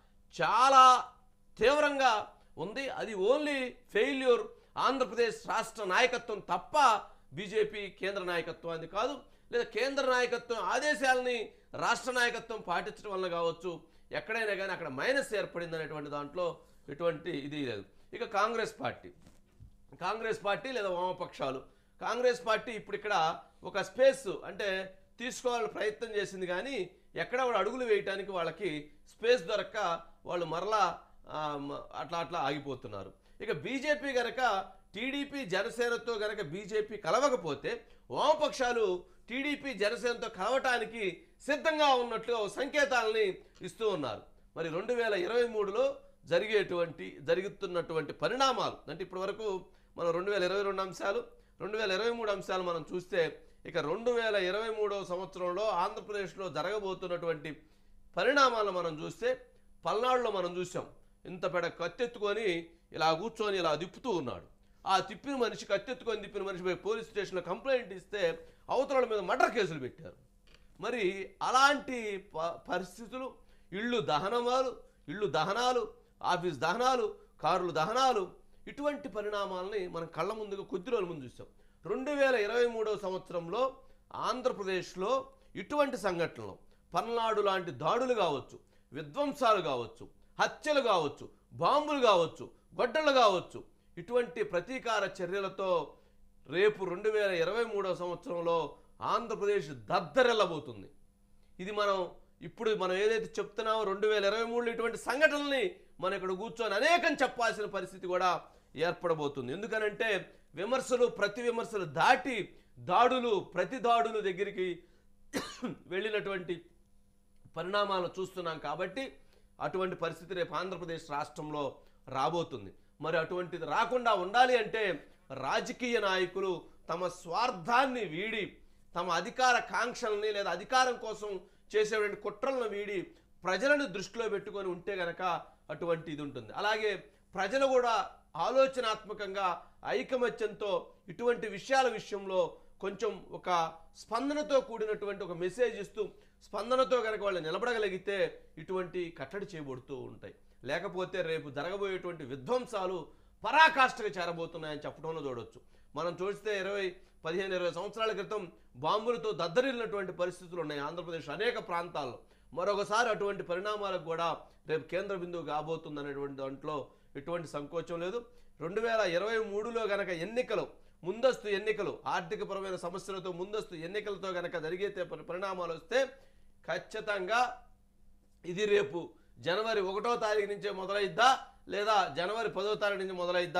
చాలా తీవ్రంగా ఉంది అది ఓన్లీ ఫెయిల్యూర్ ఆంధ్రప్రదేశ్ రాష్ట్ర నాయకత్వం తప్ప బీజేపీ కేంద్ర నాయకత్వాన్ని కాదు లేదా కేంద్ర నాయకత్వం ఆదేశాలని రాష్ట్ర నాయకత్వం పాటించడం వల్ల కావచ్చు ఎక్కడైనా కానీ అక్కడ మైనస్ ఏర్పడింది అనేటువంటి దాంట్లో ఎటువంటి ఇది లేదు ఇక కాంగ్రెస్ పార్టీ కాంగ్రెస్ పార్టీ లేదా వామపక్షాలు కాంగ్రెస్ పార్టీ ఇప్పుడు ఇక్కడ ఒక స్పేస్ అంటే తీసుకోవాలని ప్రయత్నం చేసింది కానీ ఎక్కడ కూడా అడుగులు వేయటానికి వాళ్ళకి స్పేస్ దొరక్క వాళ్ళు మరలా ఆ, మ- అట్లా అట్లా ఆగిపోతున్నారు ఇక బీజేపీ గనక టీడీపీ జనసేనతో గనక బీజేపీ కలవకపోతే వామపక్షాలు టీడీపీ జనసేనతో కలవటానికి సిద్ధంగా ఉన్నట్లుగా ఓ సంకేతాలని ఇస్తూ ఉన్నారు మరి రెండు వేల ఇరవై మూడులో జరిగేటువంటి జరుగుతున్నటువంటి పరిణామాలు అంటే ఇప్పటి వరకు మనం రెండు వేల ఇరవై రెండు అంశాలు రెండు వేల ఇరవై మూడు అంశాలు మనం చూస్తే ఇక రెండు వేల ఇరవై మూడవ సంవత్సరంలో ఆంధ్రప్రదేశ్లో జరగబోతున్నటువంటి పరిణామాలను మనం చూస్తే పల్నాడులో మనం చూసాం ఇంత పెద్ద కత్తెత్తుకొని ఇలా కూర్చొని ఇలా తిప్పుతూ ఉన్నాడు ఆ తిప్పిన మనిషి కత్తెత్తుకొని తిప్పిన మనిషి పోయి పోలీస్ స్టేషన్లో కంప్లైంట్ ఇస్తే అవతల మీద మర్డర్ కేసులు పెట్టారు మరి అలాంటి ప పరిస్థితులు ఇళ్ళు దహనమాలు ఇళ్ళు దహనాలు ఆఫీస్ దహనాలు కార్లు దహనాలు ఇటువంటి పరిణామాలని మనం కళ్ళ ముందుగా కొద్ది రోజుల ముందు చూసాం రెండు వేల ఇరవై మూడవ సంవత్సరంలో ఆంధ్రప్రదేశ్లో ఇటువంటి సంఘటనలు పల్నాడు లాంటి దాడులు కావచ్చు విధ్వంసాలు కావచ్చు హత్యలు కావచ్చు బాంబులు కావచ్చు గొడ్డలు కావచ్చు ఇటువంటి ప్రతీకార చర్యలతో రేపు రెండు వేల ఇరవై మూడవ సంవత్సరంలో ఆంధ్రప్రదేశ్ దద్దరెళ్ళబోతుంది ఇది మనం ఇప్పుడు మనం ఏదైతే చెప్తున్నామో రెండు వేల ఇరవై మూడులో ఇటువంటి సంఘటనల్ని మనం ఇక్కడ కూర్చొని అనేకం చెప్పాల్సిన పరిస్థితి కూడా ఏర్పడబోతుంది ఎందుకనంటే విమర్శలు ప్రతి విమర్శలు దాటి దాడులు ప్రతి దాడులు దగ్గరికి వెళ్ళినటువంటి పరిణామాలను చూస్తున్నాం కాబట్టి అటువంటి పరిస్థితి రేపు ఆంధ్రప్రదేశ్ రాష్ట్రంలో రాబోతుంది మరి అటువంటిది రాకుండా ఉండాలి అంటే రాజకీయ నాయకులు తమ స్వార్థాన్ని వీడి తమ అధికార కాంక్షల్ని లేదా అధికారం కోసం చేసేటువంటి కుట్రలను వీడి ప్రజలను దృష్టిలో పెట్టుకొని ఉంటే గనక అటువంటి ఇది ఉంటుంది అలాగే ప్రజలు కూడా ఆలోచనాత్మకంగా ఐకమత్యంతో ఇటువంటి విషయాల విషయంలో కొంచెం ఒక స్పందనతో కూడినటువంటి ఒక మెసేజ్ ఇస్తూ స్పందనతో కనుక వాళ్ళు నిలబడగలిగితే ఇటువంటి కట్టడి చేయబడుతూ ఉంటాయి లేకపోతే రేపు జరగబోయేటువంటి విధ్వంసాలు పరాకాష్ఠగా చేరబోతున్నాయని చెప్పడంలో చూడొచ్చు మనం చూస్తే ఇరవై పదిహేను ఇరవై సంవత్సరాల క్రితం బాంబులతో దద్దరిల్లినటువంటి పరిస్థితులు ఉన్నాయి ఆంధ్రప్రదేశ్ అనేక ప్రాంతాల్లో మరొకసారి అటువంటి పరిణామాలకు కూడా రేపు కేంద్ర బిందువు కాబోతుందనేటువంటి దాంట్లో ఎటువంటి సంకోచం లేదు రెండు వేల ఇరవై మూడులో గనక ఎన్నికలు ముందస్తు ఎన్నికలు ఆర్థికపరమైన సమస్యలతో ముందస్తు ఎన్నికలతో గనక జరిగే పరి- పరిణామాలు వస్తే ఖచ్చితంగా ఇది రేపు జనవరి ఒకటో తారీఖు నుంచే మొదలైద్దా లేదా జనవరి పదో తారీఖు నుంచి మొదలైద్దా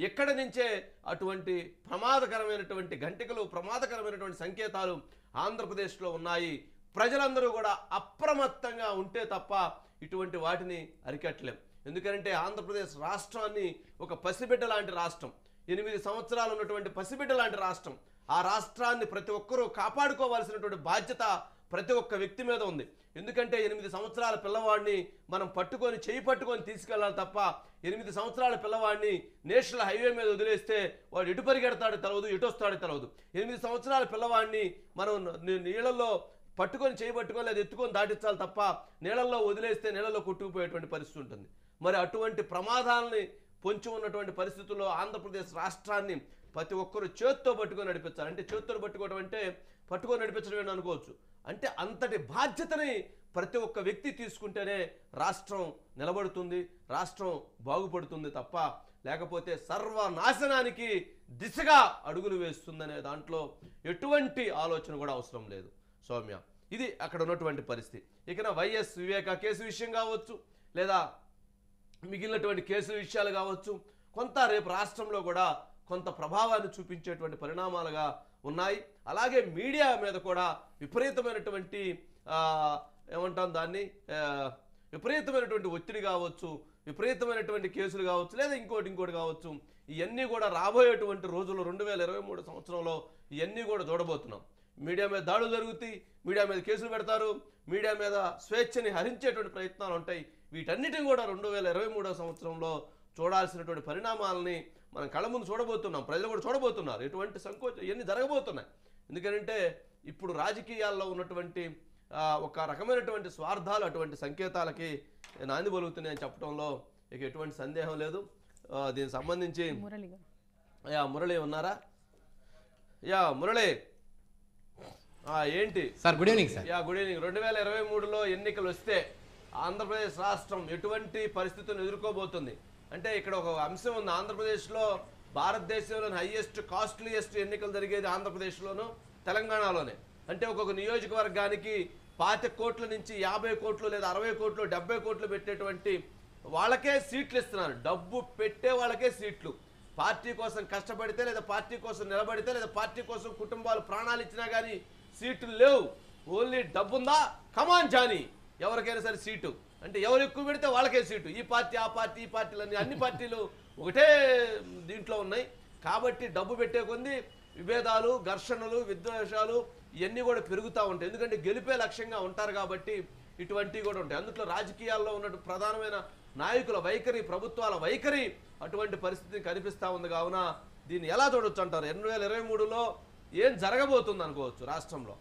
ఎక్కడి నుంచే అటువంటి ప్రమాదకరమైనటువంటి గంటికలు ప్రమాదకరమైనటువంటి సంకేతాలు ఆంధ్రప్రదేశ్లో ఉన్నాయి ప్రజలందరూ కూడా అప్రమత్తంగా ఉంటే తప్ప ఇటువంటి వాటిని అరికట్టలేం ఎందుకంటే ఆంధ్రప్రదేశ్ రాష్ట్రాన్ని ఒక పసిబిడ్డ లాంటి రాష్ట్రం ఎనిమిది సంవత్సరాలు ఉన్నటువంటి పసిబిడ్డ లాంటి రాష్ట్రం ఆ రాష్ట్రాన్ని ప్రతి ఒక్కరూ కాపాడుకోవాల్సినటువంటి బాధ్యత ప్రతి ఒక్క వ్యక్తి మీద ఉంది ఎందుకంటే ఎనిమిది సంవత్సరాల పిల్లవాడిని మనం పట్టుకొని చేయి పట్టుకొని తీసుకెళ్ళాలి తప్ప ఎనిమిది సంవత్సరాల పిల్లవాడిని నేషనల్ హైవే మీద వదిలేస్తే వాడు ఎటు పరిగెడతాడో తెలవదు ఎటు వస్తాడో తెలవదు ఎనిమిది సంవత్సరాల పిల్లవాడిని మనం నీ- నీళ్ళల్లో పట్టుకొని చేయి పట్టుకొని లేదా ఎత్తుకొని దాటించాలి తప్ప నీళ్ళల్లో వదిలేస్తే నీళ్ళలో కొట్టుకుపోయేటువంటి పరిస్థితి ఉంటుంది మరి అటువంటి ప్రమాదాలని పొంచి ఉన్నటువంటి పరిస్థితుల్లో ఆంధ్రప్రదేశ్ రాష్ట్రాన్ని ప్రతి ఒక్కరు చేత్తో పట్టుకొని నడిపించాలి అంటే చేత్తో పట్టుకోవడం అంటే పట్టుకొని నడిపించడం ఏంటి అనుకోవచ్చు అంటే అంతటి బాధ్యతని ప్రతి ఒక్క వ్యక్తి తీసుకుంటేనే రాష్ట్రం నిలబడుతుంది రాష్ట్రం బాగుపడుతుంది తప్ప లేకపోతే సర్వనాశనానికి దిశగా అడుగులు వేస్తుందనే దాంట్లో ఎటువంటి ఆలోచన కూడా అవసరం లేదు సౌమ్య ఇది అక్కడ ఉన్నటువంటి పరిస్థితి ఇకన వైఎస్ వివేక కేసు విషయం కావచ్చు లేదా మిగిలినటువంటి కేసు విషయాలు కావచ్చు కొంత రేపు రాష్ట్రంలో కూడా కొంత ప్రభావాన్ని చూపించేటువంటి పరిణామాలుగా ఉన్నాయి అలాగే మీడియా మీద కూడా విపరీతమైనటువంటి ఆ, ఏమంటాం దాన్ని ఆ, విపరీతమైనటువంటి ఒత్తిడి కావచ్చు విపరీతమైనటువంటి కేసులు కావచ్చు లేదా ఇంకోటి ఇంకోటి కావచ్చు ఇవన్నీ కూడా రాబోయేటువంటి రోజుల్లో రెండు వేల ఇరవై మూడు సంవత్సరంలో ఇవన్నీ కూడా చూడబోతున్నాం మీడియా మీద దాడులు జరుగుతాయి మీడియా మీద కేసులు పెడతారు మీడియా మీద స్వేచ్ఛని హరించేటువంటి ప్రయత్నాలు ఉంటాయి వీటన్నిటిని కూడా రెండు వేల ఇరవై మూడో సంవత్సరంలో చూడాల్సినటువంటి పరిణామాలని మనం కళ్ళ ముందు చూడబోతున్నాం ప్రజలు కూడా చూడబోతున్నారు ఎటువంటి సంకోచం ఇవన్నీ జరగబోతున్నాయి ఎందుకంటే ఇప్పుడు రాజకీయాల్లో ఉన్నటువంటి ఆ, ఒక రకమైనటువంటి స్వార్థాలు అటువంటి సంకేతాలకి నాంది పలుకుతున్నాయని చెప్పడంలో ఇక ఎటువంటి సందేహం లేదు ఆ, దీనికి సంబంధించి మురళి గారు యా మురళి ఉన్నారా యా మురళి ఆ, ఏంటి sir good evening sir yeah good evening రెండు వేల ఇరవై మూడులో ఎన్నికలు వస్తే ఆంధ్రప్రదేశ్ రాష్ట్రం ఎటువంటి పరిస్థితులను ఎదుర్కోబోతుంది అంటే ఇక్కడ ఒక అంశం ఉంది ఆంధ్రప్రదేశ్లో భారతదేశంలోని హైయెస్ట్ కాస్ట్లీయెస్ట్ ఎన్నికలు జరిగేది ఆంధ్రప్రదేశ్లోను తెలంగాణలోనే అంటే ఒక్కొక్క నియోజకవర్గానికి పాతి కోట్ల నుంచి యాభై కోట్లు లేదా అరవై కోట్లు డెబ్బై కోట్లు పెట్టేటువంటి వాళ్ళకే సీట్లు ఇస్తున్నారు డబ్బు పెట్టే వాళ్ళకే సీట్లు పార్టీ కోసం కష్టపడితే లేదా పార్టీ కోసం నిలబడితే లేదా పార్టీ కోసం కుటుంబాలు ప్రాణాలు ఇచ్చినా కానీ సీట్లు లేవు ఓన్లీ డబ్బుందా కమాన్ జానీ ఎవరికైనా సరే సీటు అంటే ఎవరు ఎక్కువ పెడితే వాళ్ళకే సీటు ఈ పార్టీ ఆ పార్టీ ఈ పార్టీలు అన్ని పార్టీలు ఒకటే దీంట్లో ఉన్నాయి కాబట్టి డబ్బు పెట్టే కొంది విభేదాలు ఘర్షణలు విద్వేషాలు ఇవన్నీ కూడా పెరుగుతూ ఉంటాయి ఎందుకంటే గెలిపే లక్ష్యంగా ఉంటారు కాబట్టి ఇటువంటివి కూడా ఉంటాయి అందులో రాజకీయాల్లో ఉన్నట్టు ప్రధానమైన నాయకుల వైఖరి ప్రభుత్వాల వైఖరి అటువంటి పరిస్థితి కనిపిస్తూ ఉంది కావున దీన్ని ఎలా చూడొచ్చు అంటారు రెండు వేల ఇరవై మూడులో ఏం జరగబోతుంది అనుకోవచ్చు రాష్ట్రంలో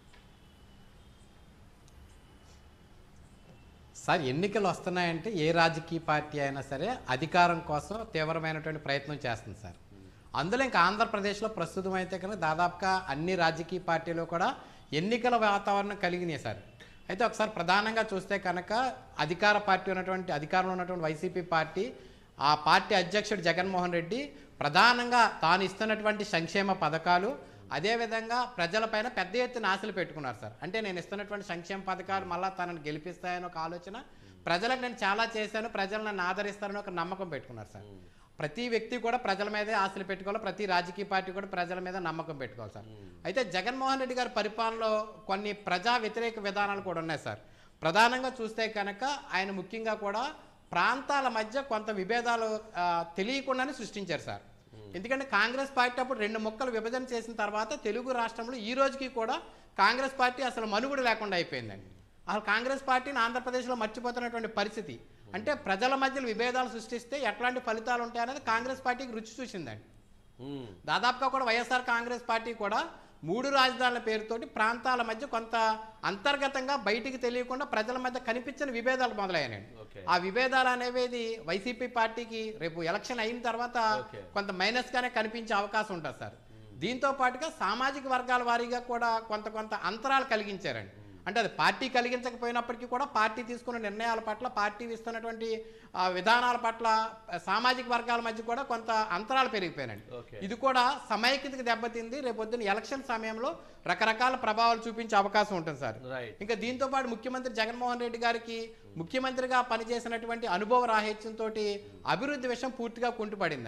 సార్ ఎన్నికలు వస్తున్నాయంటే ఏ రాజకీయ పార్టీ అయినా సరే అధికారం కోసం తీవ్రమైనటువంటి ప్రయత్నం చేస్తుంది సార్ అందులో ఇంకా ఆంధ్రప్రదేశ్లో ప్రస్తుతం అయితే కనుక దాదాపుగా అన్ని రాజకీయ పార్టీలు కూడా ఎన్నికల వాతావరణం కలిగినాయి సార్ అయితే ఒకసారి ప్రధానంగా చూస్తే కనుక అధికార పార్టీ ఉన్నటువంటి అధికారంలో ఉన్నటువంటి వైసీపీ పార్టీ ఆ పార్టీ అధ్యక్షుడు జగన్మోహన్ రెడ్డి ప్రధానంగా తాను ఇస్తున్నటువంటి సంక్షేమ పథకాలు అదేవిధంగా ప్రజలపైన పెద్ద ఎత్తున ఆశలు పెట్టుకున్నారు సార్ అంటే నేను ఇస్తున్నటువంటి సంక్షేమ పథకాలు మళ్ళీ తనను గెలిపిస్తాయని ఒక ఆలోచన ప్రజలకు నేను చాలా చేశాను ప్రజలు నన్ను ఆదరిస్తారని ఒక నమ్మకం పెట్టుకున్నారు సార్ ప్రతి వ్యక్తి కూడా ప్రజల మీదే ఆశలు పెట్టుకోవాలి ప్రతి రాజకీయ పార్టీ కూడా ప్రజల మీద నమ్మకం పెట్టుకోవాలి సార్ అయితే జగన్మోహన్ రెడ్డి గారి పరిపాలనలో కొన్ని ప్రజా వ్యతిరేక విధానాలు కూడా ఉన్నాయి సార్ ప్రధానంగా చూస్తే కనుక ఆయన ముఖ్యంగా కూడా ప్రాంతాల మధ్య కొంత విభేదాలు ఆ, తెలియకుండానే సృష్టించారు సార్ ఎందుకంటే కాంగ్రెస్ పార్టీ అప్పుడు రెండు ముక్కలు విభజన చేసిన తర్వాత తెలుగు రాష్ట్రంలో ఈ రోజుకి కూడా కాంగ్రెస్ పార్టీ అసలు మనుగుడు లేకుండా అయిపోయిందండి అసలు కాంగ్రెస్ పార్టీని ఆంధ్రప్రదేశ్లో మర్చిపోతున్నటువంటి పరిస్థితి అంటే ప్రజల మధ్యలో విభేదాలు సృష్టిస్తే ఎట్లాంటి ఫలితాలు ఉంటాయనేది కాంగ్రెస్ పార్టీకి రుచి చూసిందండి ఉమ్, దాదాపుగా కూడా వైఎస్ఆర్ కాంగ్రెస్ పార్టీ కూడా మూడు రాజధానుల పేరుతోటి ప్రాంతాల మధ్య కొంత అంతర్గతంగా బయటికి తెలియకుండా ప్రజల మధ్య కనిపించిన విభేదాలు మొదలయ్యాయండి ఓకే ఆ విభేదాలు అనేవి వైసీపీ పార్టీకి రేపు ఎలక్షన్ అయిన తర్వాత ఓకే. కొంత మైనస్ గానే కనిపించే అవకాశం ఉంటుంది సార్ దీంతో పాటుగా సామాజిక వర్గాల వారీగా కూడా కొంత కొంత అంతరాలు కలిగించారండి అంటే అది పార్టీ కలిగించకపోయినప్పటికీ కూడా పార్టీ తీసుకున్న నిర్ణయాల పట్ల పార్టీ ఇస్తున్నటువంటి ఆ, విధానాల పట్ల ఆ, సామాజిక వర్గాల మధ్య కూడా కొంత అంతరాలు పెరిగిపోయినాయండి ఓకే ఇది కూడా సమైక్యతకి దెబ్బతింది రేపు పొద్దున్న ఎలక్షన్ సమయంలో రకరకాల ప్రభావాలు చూపించే అవకాశం ఉంటుంది సార్ రైట్ ఇంకా దీంతో పాటు ముఖ్యమంత్రి జగన్మోహన్ రెడ్డి గారికి ముఖ్యమంత్రిగా పనిచేసినటువంటి అనుభవ రాహిత్యంతో అభివృద్ధి విషయం పూర్తిగా కుంటుపడిందండి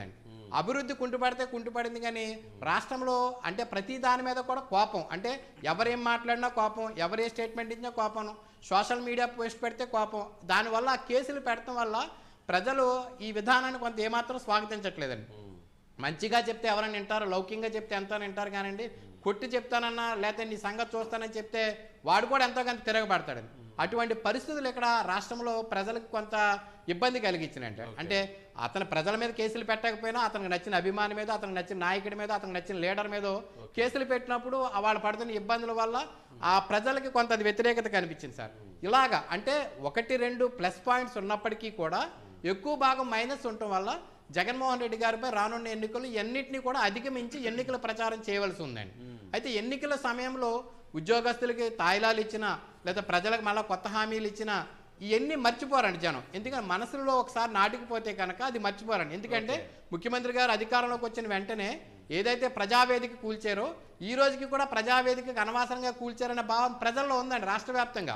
అభివృద్ధి కుంటుపడితే కుంటుపడింది కానీ రాష్ట్రంలో అంటే ప్రతి దాని మీద కూడా కోపం అంటే ఎవరేం మాట్లాడినా కోపం ఎవరే స్టేట్మెంట్ ఇచ్చినా కోపం సోషల్ మీడియా పోస్ట్ పెడితే కోపం దానివల్ల ఆ కేసులు పెడటం వల్ల ప్రజలు ఈ విధానాన్ని కొంత ఏమాత్రం స్వాగతించట్లేదండి మంచిగా చెప్తే ఎవరైనా వింటారు లౌకికంగా చెప్తే ఎంత వింటారు కానండి కొట్టి చెప్తానన్నా లేకపోతే నీ సంగతి చూస్తానని చెప్తే వాడు కూడా ఎంతో కొంత తిరగబడతాడండి అటువంటి పరిస్థితులు ఇక్కడ రాష్ట్రంలో ప్రజలకు కొంత ఇబ్బంది కలిగించినట్టు అంటే అతను ప్రజల మీద కేసులు పెట్టకపోయినా అతనికి నచ్చిన అభిమాని మీద అతనికి నచ్చిన నాయకుడి మీద అతనికి నచ్చిన లీడర్ మీద కేసులు పెట్టినప్పుడు ఆ వాళ్ళు పడుతున్న ఇబ్బందుల వల్ల ఆ ప్రజలకి కొంత అది వ్యతిరేకత కనిపించింది సార్ ఇలాగా అంటే ఒకటి రెండు ప్లస్ పాయింట్స్ ఉన్నప్పటికీ కూడా ఎక్కువ భాగం మైనస్ ఉండటం వల్ల జగన్మోహన్ రెడ్డి గారిపై రానున్న ఎన్నికలు ఎన్నిటిని కూడా అధిగమించి ఎన్నికల ప్రచారం చేయవలసి ఉందండి అయితే ఎన్నికల సమయంలో ఉద్యోగస్తులకి తాయిలాలు ఇచ్చినా లేదా ప్రజలకు మళ్ళీ కొత్త హామీలు ఇచ్చినా ఇవన్నీ మర్చిపోరండి జనం ఎందుకంటే మనసులో ఒకసారి నాటుకుపోతే కనుక అది మర్చిపోరండి ఎందుకంటే ముఖ్యమంత్రి గారు అధికారంలోకి వచ్చిన వెంటనే ఏదైతే ప్రజావేదిక కూల్చారో ఈ రోజుకి కూడా ప్రజావేదికకు అనవసరంగా కూల్చారనే భావం ప్రజల్లో ఉందండి రాష్ట్ర వ్యాప్తంగా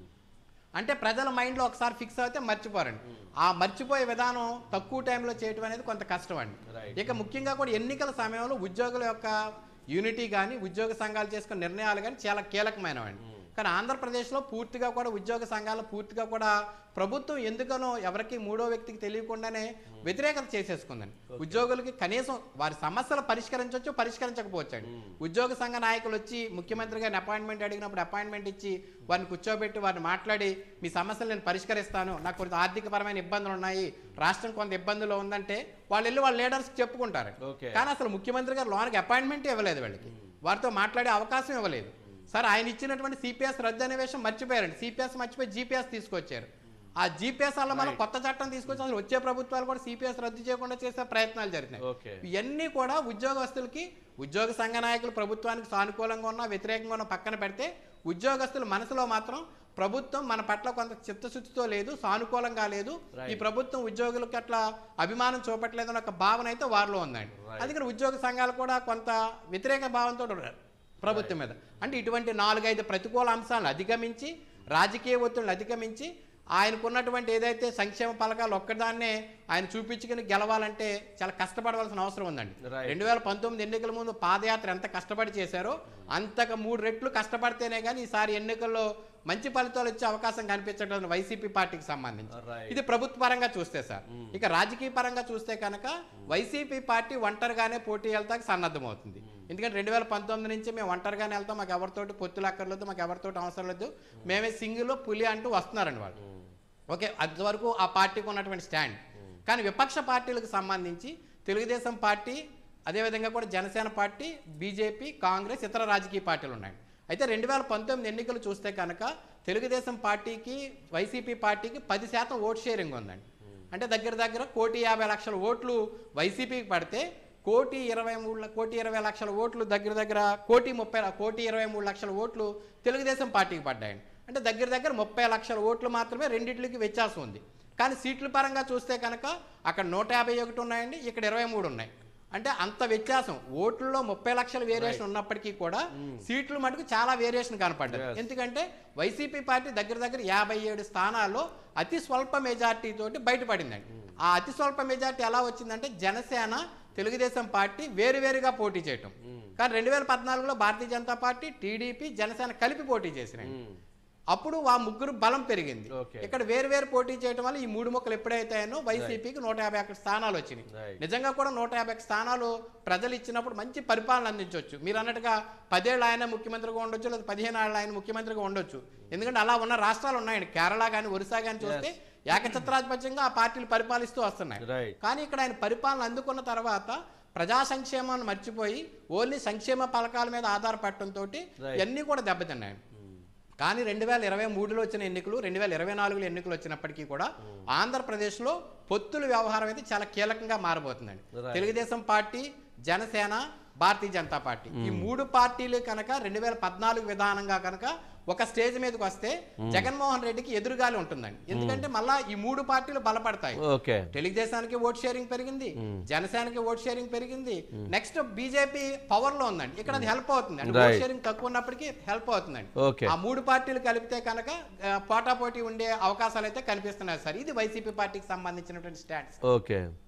అంటే ప్రజల మైండ్లో ఒకసారి ఫిక్స్ అయితే మర్చిపోరండి ఆ మర్చిపోయే విధానం తక్కువ టైంలో చేయటం అనేది కొంత కష్టం అండి Right. ఇక ముఖ్యంగా కూడా ఎన్నికల సమయంలో ఉద్యోగుల యొక్క యూనిటీ కానీ ఉద్యోగ సంఘాలు చేసుకున్న నిర్ణయాలు కానీ చాలా కీలకమైనవండి కానీ ఆంధ్రప్రదేశ్లో పూర్తిగా కూడా ఉద్యోగ సంఘాలు పూర్తిగా కూడా ప్రభుత్వం ఎందుకనో ఎవరికి మూడో వ్యక్తికి తెలియకుండానే వ్యతిరేకత చేసేసుకుందండి ఉద్యోగులకి కనీసం వారి సమస్యలు పరిష్కరించవచ్చు పరిష్కరించకపోవచ్చండి ఉద్యోగ సంఘ నాయకులు వచ్చి ముఖ్యమంత్రి గారిని అపాయింట్మెంట్ అడిగినప్పుడు అపాయింట్మెంట్ ఇచ్చి వారిని కూర్చోబెట్టి వారిని మాట్లాడి మీ సమస్యలు నేను పరిష్కరిస్తాను నాకు కొంత ఆర్థికపరమైన ఇబ్బందులు ఉన్నాయి రాష్ట్రం కొంత ఇబ్బందులు ఉందంటే వాళ్ళు వెళ్ళి వాళ్ళ లీడర్స్ చెప్పుకుంటారు Okay. కానీ అసలు ముఖ్యమంత్రి గారు లోనికి అపాయింట్మెంట్ ఇవ్వలేదు వీళ్ళకి వారితో మాట్లాడే అవకాశం ఇవ్వలేదు సార్ ఆయన ఇచ్చినటువంటి సిపిఎస్ రద్దు అనే విషయం మర్చిపోయారండి సిపిఎస్ మర్చిపోయి జీపీఎస్ తీసుకొచ్చారు ఆ జీపీఎస్ వల్ల మనం కొత్త చట్టం తీసుకొచ్చి అసలు వచ్చే ప్రభుత్వాలు కూడా సిపిఎస్ రద్దు చేయకుండా చేసే ప్రయత్నాలు జరిగినాయి ఓకే ఇవన్నీ కూడా ఉద్యోగస్తులకి ఉద్యోగ సంఘ నాయకులు ప్రభుత్వానికి సానుకూలంగా ఉన్నా వ్యతిరేకంగా ఉన్న పక్కన పెడితే ఉద్యోగస్తుల మనసులో మాత్రం ప్రభుత్వం మన పట్ల కొంత చిత్తశుద్ధితో లేదు సానుకూలంగా లేదు ఈ ప్రభుత్వం ఉద్యోగులకి అట్లా అభిమానం చూపట్లేదన్న ఒక భావన అయితే వారిలో ఉందండి అందుకని ఉద్యోగ సంఘాలు కూడా కొంత వ్యతిరేక భావంతో ఉన్నారు ప్రభుత్వం మీద అంటే ఇటువంటి నాలుగైదు ప్రతికూల అంశాలను అధిగమించి రాజకీయ ఒత్తిడిని అధిగమించి ఆయనకున్నటువంటి ఏదైతే సంక్షేమ పథకాలు ఒక్కదాన్నే ఆయన చూపించుకుని గెలవాలంటే చాలా కష్టపడవలసిన అవసరం ఉందండి Right. రెండు వేల పంతొమ్మిది ఎన్నికల ముందు పాదయాత్ర ఎంత కష్టపడి చేశారో అంతకు మూడు రెట్లు కష్టపడితేనే కానీ ఈసారి ఎన్నికల్లో మంచి ఫలితాలు వచ్చే అవకాశం కనిపించడం వైసీపీ పార్టీకి సంబంధించి Right. ఇది ప్రభుత్వ పరంగా చూస్తే సార్ ఇక రాజకీయ పరంగా చూస్తే కనుక వైసీపీ పార్టీ ఒంటరిగానే పోటీ వెళ్తాకి సన్నద్ధమవుతుంది ఎందుకంటే రెండు వేల పంతొమ్మిది నుంచి మేము ఒంటరిగానే వెళ్తాం మాకు ఎవరితోటి పొత్తులు అక్కర్లేదు మాకు ఎవరితోటి అవసరం లేదు మేమే సింగిల్ పులి అంటూ వస్తున్నారండి వాళ్ళు ఓకే అంతవరకు ఆ పార్టీకి ఉన్నటువంటి స్టాండ్ కానీ విపక్ష పార్టీలకు సంబంధించి తెలుగుదేశం పార్టీ అదేవిధంగా కూడా జనసేన పార్టీ బీజేపీ కాంగ్రెస్ ఇతర రాజకీయ పార్టీలు ఉన్నాయి అయితే రెండు వేల పంతొమ్మిది ఎన్నికలు చూస్తే కనుక తెలుగుదేశం పార్టీకి వైసీపీ పార్టీకి పది శాతం ఓట్ షేరింగ్ ఉందండి అంటే దగ్గర దగ్గర కోటి యాభై లక్షల ఓట్లు వైసీపీకి పడితే కోటి ఇరవై మూడు ల- కోటి ఇరవై లక్షల ఓట్లు దగ్గర దగ్గర కోటి ముప్పై కోటి ఇరవై మూడు లక్షల ఓట్లు తెలుగుదేశం పార్టీకి పడ్డాయండి అంటే దగ్గర దగ్గర ముప్పై లక్షల ఓట్లు మాత్రమే రెండింటికి వ్యత్యాసం ఉంది కానీ సీట్ల పరంగా చూస్తే కనుక అక్కడ నూట యాభై ఒకటి ఉన్నాయండి ఇక్కడ ఇరవై మూడు ఉన్నాయి అంటే అంత వ్యత్యాసం ఓట్లలో ముప్పై లక్షల వేరియేషన్ ఉన్నప్పటికీ కూడా సీట్లు మటుకు చాలా వేరియేషన్ కనపడ్డది Yes. ఎందుకంటే వైసీపీ పార్టీ దగ్గర దగ్గర యాభై ఏడు స్థానాల్లో అతి స్వల్ప మెజార్టీ తోటి బయటపడిందండి ఆ అతి స్వల్ప మెజార్టీ ఎలా వచ్చిందంటే జనసేన తెలుగుదేశం పార్టీ వేరువేరుగా పోటీ చేయటం కానీ రెండు వేల పద్నాలుగులో భారతీయ జనతా పార్టీ టీడీపీ జనసేన కలిపి పోటీ చేసినాయి అప్పుడు ఆ ముగ్గురు బలం పెరిగింది Okay. ఇక్కడ వేరు వేరు పోటీ చేయడం వల్ల ఈ మూడు మొక్కలు ఎప్పుడైతాయో వైసీపీకి నూట యాభై ఒక్క స్థానాలు వచ్చినాయి Right. నిజంగా కూడా నూట యాభై ఒక్క స్థానాలు ప్రజలు ఇచ్చినప్పుడు మంచి పరిపాలన అందించవచ్చు మీరు అన్నట్టుగా పదేళ్ళు ఆయన ముఖ్యమంత్రిగా ఉండొచ్చు లేదా పదిహేను ఏళ్ళు ఆయన ముఖ్యమంత్రిగా ఉండొచ్చు ఎందుకంటే అలా ఉన్న రాష్ట్రాలు ఉన్నాయండి కేరళ కానీ ఒరిస్సా కానీ చూస్తే ఏకఛత్రాధిపత్యంగా ఆ పార్టీలు పరిపాలిస్తూ వస్తున్నాయి రైట్ కానీ ఇక్కడ ఆయన పరిపాలన అందుకున్న తర్వాత ప్రజా సంక్షేమాన్ని మర్చిపోయి ఓన్లీ సంక్షేమ పథకాల మీద ఆధారపడటంతో Right. ఇవన్నీ కూడా దెబ్బతిన్నాయి కానీ రెండు వేల ఇరవై మూడులో వచ్చిన ఎన్నికలు రెండు వేల ఇరవై నాలుగులో ఎన్నికలు వచ్చినప్పటికీ కూడా ఆంధ్రప్రదేశ్లో పొత్తుల వ్యవహారం అయితే చాలా కీలకంగా మారబోతుందండి Right. Telugu Desam party Janasena Bharatiya Janata party ఈ మూడు పార్టీలు కనుక రెండు వేల పద్నాలుగు విధానంగా కనుక ఒక స్టేజ్ మీదకి వస్తే జగన్మోహన్ రెడ్డికి ఎదురుగాలి ఉంటుందండి ఎందుకంటే మళ్ళా ఈ మూడు పార్టీలు బలపడతాయి ఓకే తెలుగుదేశానికి ఓట్ షేరింగ్ పెరిగింది జనసేనకి ఓట్ షేరింగ్ పెరిగింది నెక్స్ట్ బీజేపీ పవర్ లో ఉందండి ఇక్కడ అది హెల్ప్ అవుతుంది అంటే ఓట్ Right. షేరింగ్ తక్కువ ఉన్నప్పటికీ హెల్ప్ అవుతుందండి ఓకే ఆ మూడు పార్టీలు కలిపితే కనుక ఆ, పోటాపోటీ ఉండే అవకాశాలు అయితే కనిపిస్తున్నాయి సార్ ఇది వైసీపీ పార్టీకి సంబంధించినటువంటి స్టాట్స్ ఓకే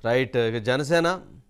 రైట్ ఇక జనసేన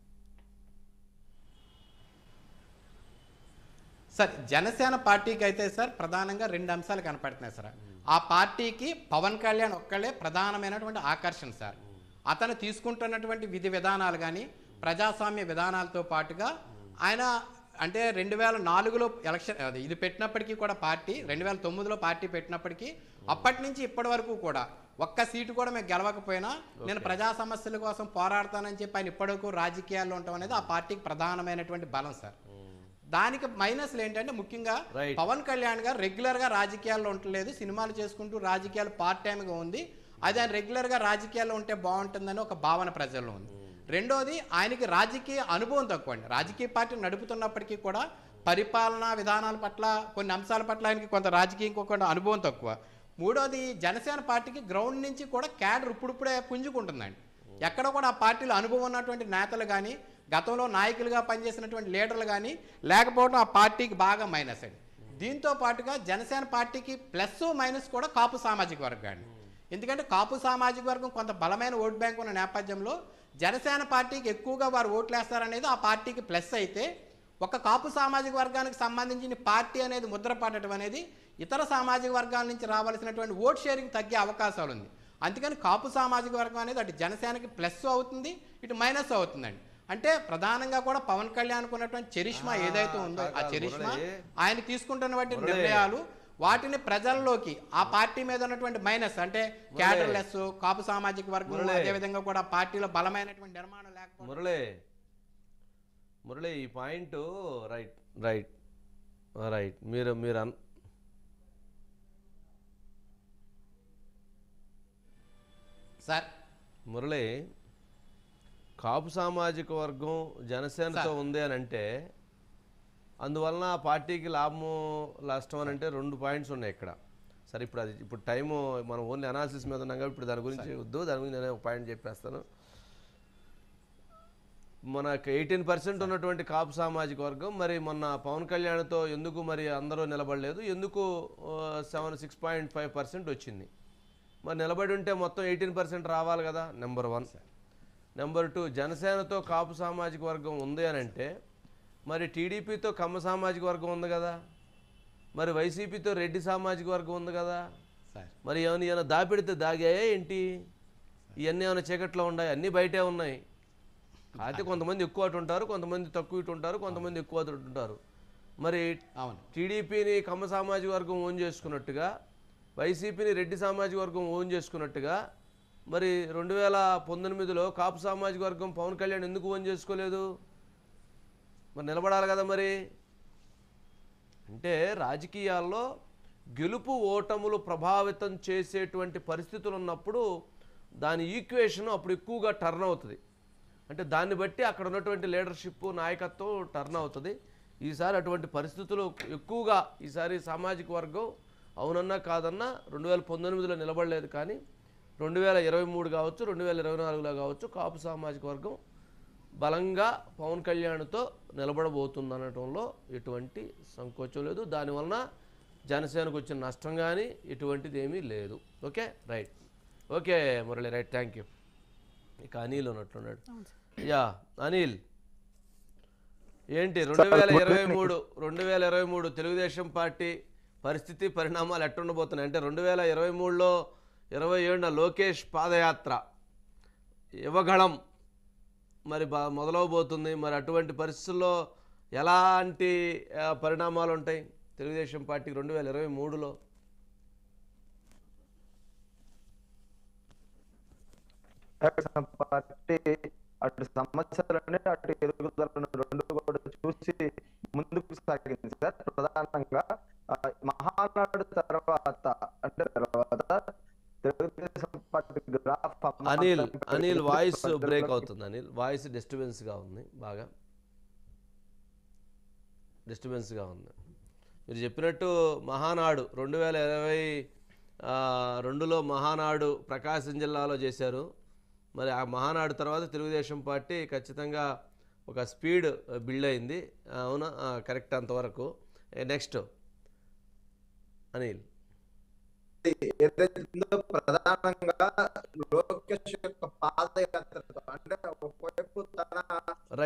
సార్ జనసేన పార్టీకి అయితే సార్ ప్రధానంగా రెండు అంశాలు కనపడుతున్నాయి సార్ ఆ పార్టీకి పవన్ కళ్యాణ్ ఒక్కళ్ళే ప్రధానమైనటువంటి ఆకర్షణ సార్ అతను తీసుకుంటున్నటువంటి విధి విధానాలు కానీ ప్రజాస్వామ్య విధానాలతో పాటుగా ఆయన అంటే రెండు వేల నాలుగులో ఎలక్షన్ అది ఇది పెట్టినప్పటికీ కూడా పార్టీ రెండు వేల తొమ్మిదిలో పార్టీ పెట్టినప్పటికీ అప్పటి నుంచి ఇప్పటి వరకు కూడా ఒక్క సీటు కూడా మేము గెలవకపోయినా నేను ప్రజా సమస్యల కోసం పోరాడతానని చెప్పి ఆయన ఇప్పటివరకు రాజకీయాల్లో ఉండటం అనేది ఆ పార్టీకి ప్రధానమైనటువంటి బలం సార్ దానికి మైనస్లు ఏంటంటే ముఖ్యంగా Right. పవన్ కళ్యాణ్ గారు రెగ్యులర్ గా రాజకీయాల్లో ఉండలేదు సినిమాలు చేసుకుంటూ రాజకీయాలు పార్ట్ టైం గా ఉంది అది ఆయన రెగ్యులర్ గా రాజకీయాల్లో ఉంటే బాగుంటుందని ఒక భావన ప్రజల్లో ఉంది రెండోది ఆయనకి రాజకీయ అనుభవం తక్కువ అండి రాజకీయ పార్టీ నడుపుతున్నప్పటికీ కూడా పరిపాలనా విధానాల పట్ల కొన్ని అంశాల పట్ల ఆయనకి కొంత రాజకీయం కొంత అనుభవం తక్కువ మూడోది జనసేన పార్టీకి గ్రౌండ్ నుంచి కూడా క్యాడర్ ఇప్పుడిప్పుడే పుంజుకుంటుందండి ఎక్కడ కూడా ఆ పార్టీలో అనుభవం ఉన్నటువంటి నేతలు కానీ గతంలో నాయకులుగా పనిచేసినటువంటి లీడర్లు కానీ లేకపోవడం ఆ పార్టీకి బాగా మైనస్ అండి దీంతో పాటుగా జనసేన పార్టీకి ప్లస్ మైనస్ కూడా కాపు సామాజిక వర్గాన్ని ఎందుకంటే కాపు సామాజిక వర్గం కొంత బలమైన ఓట్ బ్యాంక్ ఉన్న నేపథ్యంలో జనసేన పార్టీకి ఎక్కువగా వారు ఓట్లు వేస్తారనేది ఆ పార్టీకి ప్లస్ అయితే ఒక కాపు సామాజిక వర్గానికి సంబంధించిన పార్టీ అనేది ముద్ర పడటం అనేది ఇతర సామాజిక వర్గాల నుంచి రావాల్సినటువంటి ఓట్ షేరింగ్ తగ్గే అవకాశాలు ఉంది అందుకని కాపు సామాజిక వర్గం అనేది అటు జనసేనకి ప్లస్ అవుతుంది ఇటు మైనస్ అవుతుందండి అంటే ప్రధానంగా కూడా పవన్ కళ్యాణ్ ఉన్నటువంటి చరిష్మా ఏదైతే ఉందో ఆ కాదు, చరిష్మా మురళి. ఆయన తీసుకుంటున్నటువంటి మురళి. నిర్ణయాలు వాటిని ప్రజల్లోకి ఆ పార్టీ మీద ఉన్నటువంటి మైనస్ అంటే క్యాడర్ లెస్ కాపు సామాజిక వర్గం మురళి. అదేవిధంగా కూడా పార్టీలో బలమైనటువంటి నిర్మాణం లేకపోవడం మురళి మురళి ఈ పాయింట్ రైట్ రైట్ రైట్ మీరు మీరు అన్ సార్ మురళి కాపు సామాజిక వర్గం జనసేనతో సార్. ఉంది అని అంటే అందువలన ఆ పార్టీకి లాభము నష్టం అని అంటే రెండు పాయింట్స్ ఉన్నాయి ఇక్కడ సరే ఇప్పుడు అది ఇప్పుడు టైము మనం ఓన్లీ అనాలిసిస్ మీద ఉన్నాం కాబట్టి ఇప్పుడు దాని గురించి వద్దు దాని గురించి నేను ఒక పాయింట్ చెప్పేస్తాను మనకు ఎయిటీన్ పర్సెంట్ ఉన్నటువంటి కాపు సామాజిక వర్గం మరి మొన్న పవన్ కళ్యాణ్తో ఎందుకు మరి అందరూ నిలబడలేదు ఎందుకు seven six point five percent వచ్చింది మరి నిలబడి ఉంటే మొత్తం ఎయిటీన్ పర్సెంట్ రావాలి కదా నెంబర్ వన్ నెంబర్ టూ జనసేనతో కాపు సామాజిక వర్గం ఉంది అని అంటే మరి టీడీపీతో కమ్మ సామాజిక వర్గం ఉంది కదా మరి వైసీపీతో రెడ్డి సామాజిక వర్గం ఉంది కదా సార్ మరి ఏమైనా ఏమైనా దాపెడితే దాగాయా ఏంటి ఇవన్నీ ఏమైనా చీకట్లో ఉన్నాయి అన్నీ బయటే ఉన్నాయి అయితే కొంతమంది ఎక్కువ అటు ఉంటారు కొంతమంది తక్కువ ఇటు ఉంటారు కొంతమంది ఎక్కువ అటు ఉంటారు మరి అవును టీడీపీని కమ్మ సామాజిక వర్గం ఓన్ చేసుకున్నట్టుగా వైసీపీని రెడ్డి సామాజిక వర్గం ఓన్ చేసుకున్నట్టుగా మరి రెండు వేల పంతొమ్మిదిలో కాపు సామాజిక వర్గం పవన్ కళ్యాణ్ ఎందుకు ఓన్ చేసుకోలేదు మరి నిలబడాలి కదా మరి అంటే రాజకీయాల్లో గెలుపు ఓటములు ప్రభావితం చేసేటువంటి పరిస్థితులు ఉన్నప్పుడు దాని ఈక్వేషన్ అప్పుడు ఎక్కువగా టర్న్ అవుతుంది అంటే దాన్ని బట్టి అక్కడ ఉన్నటువంటి లీడర్షిప్ నాయకత్వం టర్న్ అవుతుంది ఈసారి అటువంటి పరిస్థితులు ఎక్కువగా ఈసారి సామాజిక వర్గం అవునన్నా కాదన్నా రెండు వేల పంతొమ్మిదిలో నిలబడలేదు కానీ రెండు వేల ఇరవై మూడు కావచ్చు రెండు వేల ఇరవై నాలుగులో కావచ్చు కాపు సామాజిక వర్గం బలంగా పవన్ కళ్యాణ్తో నిలబడబోతుంది అనటంలో ఎటువంటి సంకోచం లేదు దానివలన జనసేనకు వచ్చిన నష్టం కానీ ఎటువంటిది ఏమీ లేదు okay right okay Murali right thank you ఇక అనిల్ ఉన్నట్లున్నాడు యా అనిల్ ఏంటి రెండు వేల ఇరవై మూడు రెండు వేల ఇరవై మూడు తెలుగుదేశం పార్టీ పరిస్థితి పరిణామాలు ఎట్టుండబోతున్నాయి అంటే రెండు వేల ఇరవై మూడులో ఇరవై ఏడున లోకేష్ పాదయాత్ర యువగళం మరి బా మొదలవబోతుంది మరి అటువంటి పరిస్థితుల్లో ఎలాంటి ఆ, పరిణామాలు ఉంటాయి తెలుగుదేశం పార్టీకి రెండు వేల ఇరవై మూడులో తెలుగుదేశం పార్టీ అటు సమస్యలని అటు ఎదుగుదలను రెండు కూడా చూసి ముందుకు సాగింది సార్ ప్రధానంగా ఆ, మహానాడు తర్వాత అంటే తర్వాత Telugu Desam party graph Anil Anil voice break అవుతుంది అనిల్ వాయిస్ డిస్టర్బెన్స్గా ఉంది బాగా డిస్టర్బెన్స్గా ఉంది మీరు చెప్పినట్టు మహానాడు రెండు వేల ఇరవై ఆ, రెండులో మహానాడు ప్రకాశం జిల్లాలో చేశారు మరి ఆ మహానాడు తర్వాత తెలుగుదేశం పార్టీ ఖచ్చితంగా ఒక స్పీడ్ బిల్డ్ అయింది అవునా ఆ, కరెక్ట్ అంతవరకు నెక్స్ట్ అనిల్ ఏదైతే ఉందో ప్రధానంగా లోకేష్ యొక్క పాదయాత్రతో అంటే ఒక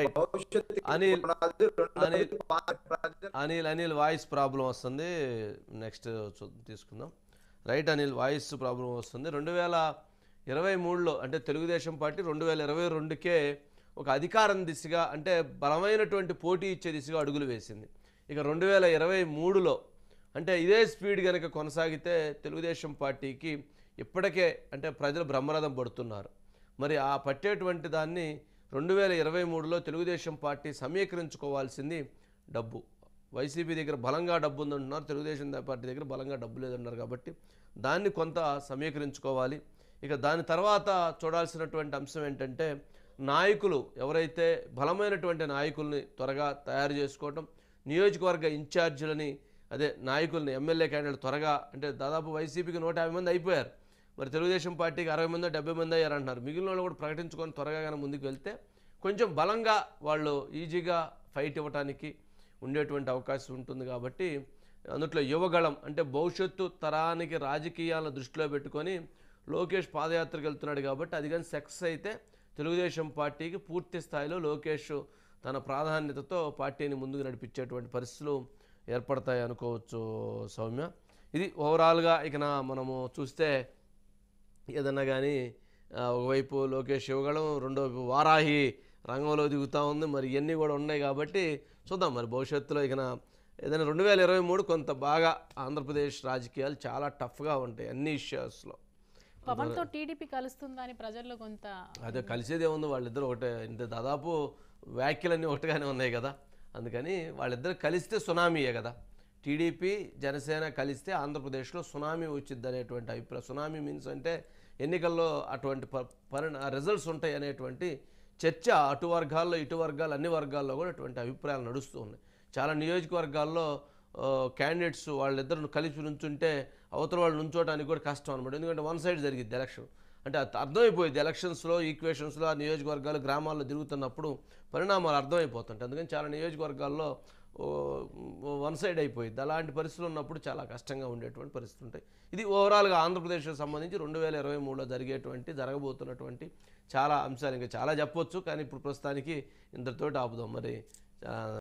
రైట్ భవిష్యత్తుకి అనిల్ పునాది, రెండోది అనిల్ పా- ప్రజల అనిల్ అనిల్ వాయిస్ ప్రాబ్లం వస్తుంది నెక్స్ట్ చూ- తీసుకుందాం రైట్ అనిల్ వాయిస్ ప్రాబ్లం వస్తుంది రెండు వేల ఇరవై మూడులో అంటే తెలుగుదేశం పార్టీ రెండు వేల ఇరవై రెండుకే ఒక అధికారం దిశగా అంటే బలమైనటువంటి పోటీ ఇచ్చే దిశగా అడుగులు వేసింది ఇక రెండు వేల ఇరవై మూడులో అంటే ఇదే స్పీడ్ కనుక కొనసాగితే తెలుగుదేశం పార్టీకి ఇప్పటికే అంటే ప్రజలు బ్రహ్మరథం పడుతున్నారు మరి ఆ పట్టేటువంటి దాన్ని రెండు వేల ఇరవై మూడులో తెలుగుదేశం పార్టీ సమీకరించుకోవాల్సింది డబ్బు వైసీపీ దగ్గర బలంగా డబ్బు ఉందంటున్నారు తెలుగుదేశం పార్టీ దగ్గర బలంగా డబ్బు లేదన్నారు కాబట్టి దాన్ని కొంత సమీకరించుకోవాలి ఇక దాని తర్వాత చూడాల్సినటువంటి అంశం ఏంటంటే నాయకులు ఎవరైతే బలమైనటువంటి నాయకుల్ని త్వరగా తయారు చేసుకోవటం నియోజకవర్గ ఇన్ఛార్జీలని అదే నాయకుల్ని ఎమ్మెల్యే క్యాండిడేట్ త్వరగా అంటే దాదాపు వైసీపీకి నూట యాభై మంది అయిపోయారు మరి తెలుగుదేశం పార్టీకి అరవై మంది డెబ్బై మంది అయ్యారంటున్నారు మిగిలిన వాళ్ళు కూడా ప్రకటించుకొని త్వరగా కానీ ముందుకు వెళ్తే కొంచెం బలంగా వాళ్ళు ఈజీగా ఫైట్ ఇవ్వటానికి ఉండేటువంటి అవకాశం ఉంటుంది కాబట్టి అందుట్లో యువగళం అంటే భవిష్యత్తు తరానికి రాజకీయాలను దృష్టిలో పెట్టుకొని లోకేష్ పాదయాత్రకు వెళ్తున్నాడు కాబట్టి అది కానీ సక్సెస్ అయితే తెలుగుదేశం పార్టీకి పూర్తి స్థాయిలో లోకేష్ తన ప్రాధాన్యతతో పార్టీని ముందుకు నడిపించేటువంటి పరిస్థితులు ఏర్పడతాయి అనుకోవచ్చు సౌమ్య ఇది ఓవరాల్గా ఇక నా మనము చూస్తే ఏదన్నా కానీ ఆ, ఒకవైపు లోకేష్ ఇవ్వగలం రెండో వైపు వారాహి రంగంలో దిగుతూ ఉంది మరి ఇవన్నీ కూడా ఉన్నాయి కాబట్టి చూద్దాం మరి భవిష్యత్తులో ఇక నా ఏదైనా రెండు వేల ఇరవై మూడు కొంత బాగా ఆంధ్రప్రదేశ్ రాజకీయాలు చాలా టఫ్గా ఉంటాయి అన్ని ఇష్యూస్లో పవన్తో టీడీపీ కలుస్తుందా అని ప్రజల్లో కొంత అదే కలిసేదే ఉంది వాళ్ళిద్దరు ఒకటే ఇంత దాదాపు వ్యాఖ్యలన్నీ ఒకటిగానే ఉన్నాయి కదా అందుకని వాళ్ళిద్దరు కలిస్తే సునామీయే కదా టీడీపీ జనసేన కలిస్తే ఆంధ్రప్రదేశ్లో సునామీ వచ్చింది అనేటువంటి అభిప్రాయం సునామీ మీన్స్ అంటే ఎన్నికల్లో అటువంటి ప పరిణ రిజల్ట్స్ ఉంటాయి అనేటువంటి చర్చ అటు వర్గాల్లో ఇటు వర్గాలు అన్ని వర్గాల్లో కూడా అటువంటి అభిప్రాయాలు నడుస్తూ ఉన్నాయి చాలా నియోజకవర్గాల్లో క్యాండిడేట్స్ వాళ్ళిద్దరు కలిసి నుంచుంటే అవతల వాళ్ళు నుంచోవడానికి కూడా కష్టం అనమాట ఎందుకంటే వన్ సైడ్ జరిగింది ఎలక్షన్ అంటే అది అర్థమైపోయింది ఎలక్షన్స్లో ఈక్వేషన్స్లో ఆ నియోజకవర్గాలు గ్రామాల్లో తిరుగుతున్నప్పుడు పరిణామాలు అర్థమైపోతుంటాయి అందుకని చాలా నియోజకవర్గాల్లో వన్ సైడ్ అయిపోయింది అలాంటి పరిస్థితులు ఉన్నప్పుడు చాలా కష్టంగా ఉండేటువంటి పరిస్థితులు ఉంటాయి ఇది ఓవరాల్గా ఆంధ్రప్రదేశ్కి సంబంధించి రెండు వేల ఇరవై మూడులో జరిగేటువంటి జరగబోతున్నటువంటి చాలా అంశాలు ఇంకా చాలా చెప్పొచ్చు కానీ ఇప్పుడు ప్రస్తుతానికి ఇంతటితోటి ఆపుదాం మరి ఆ,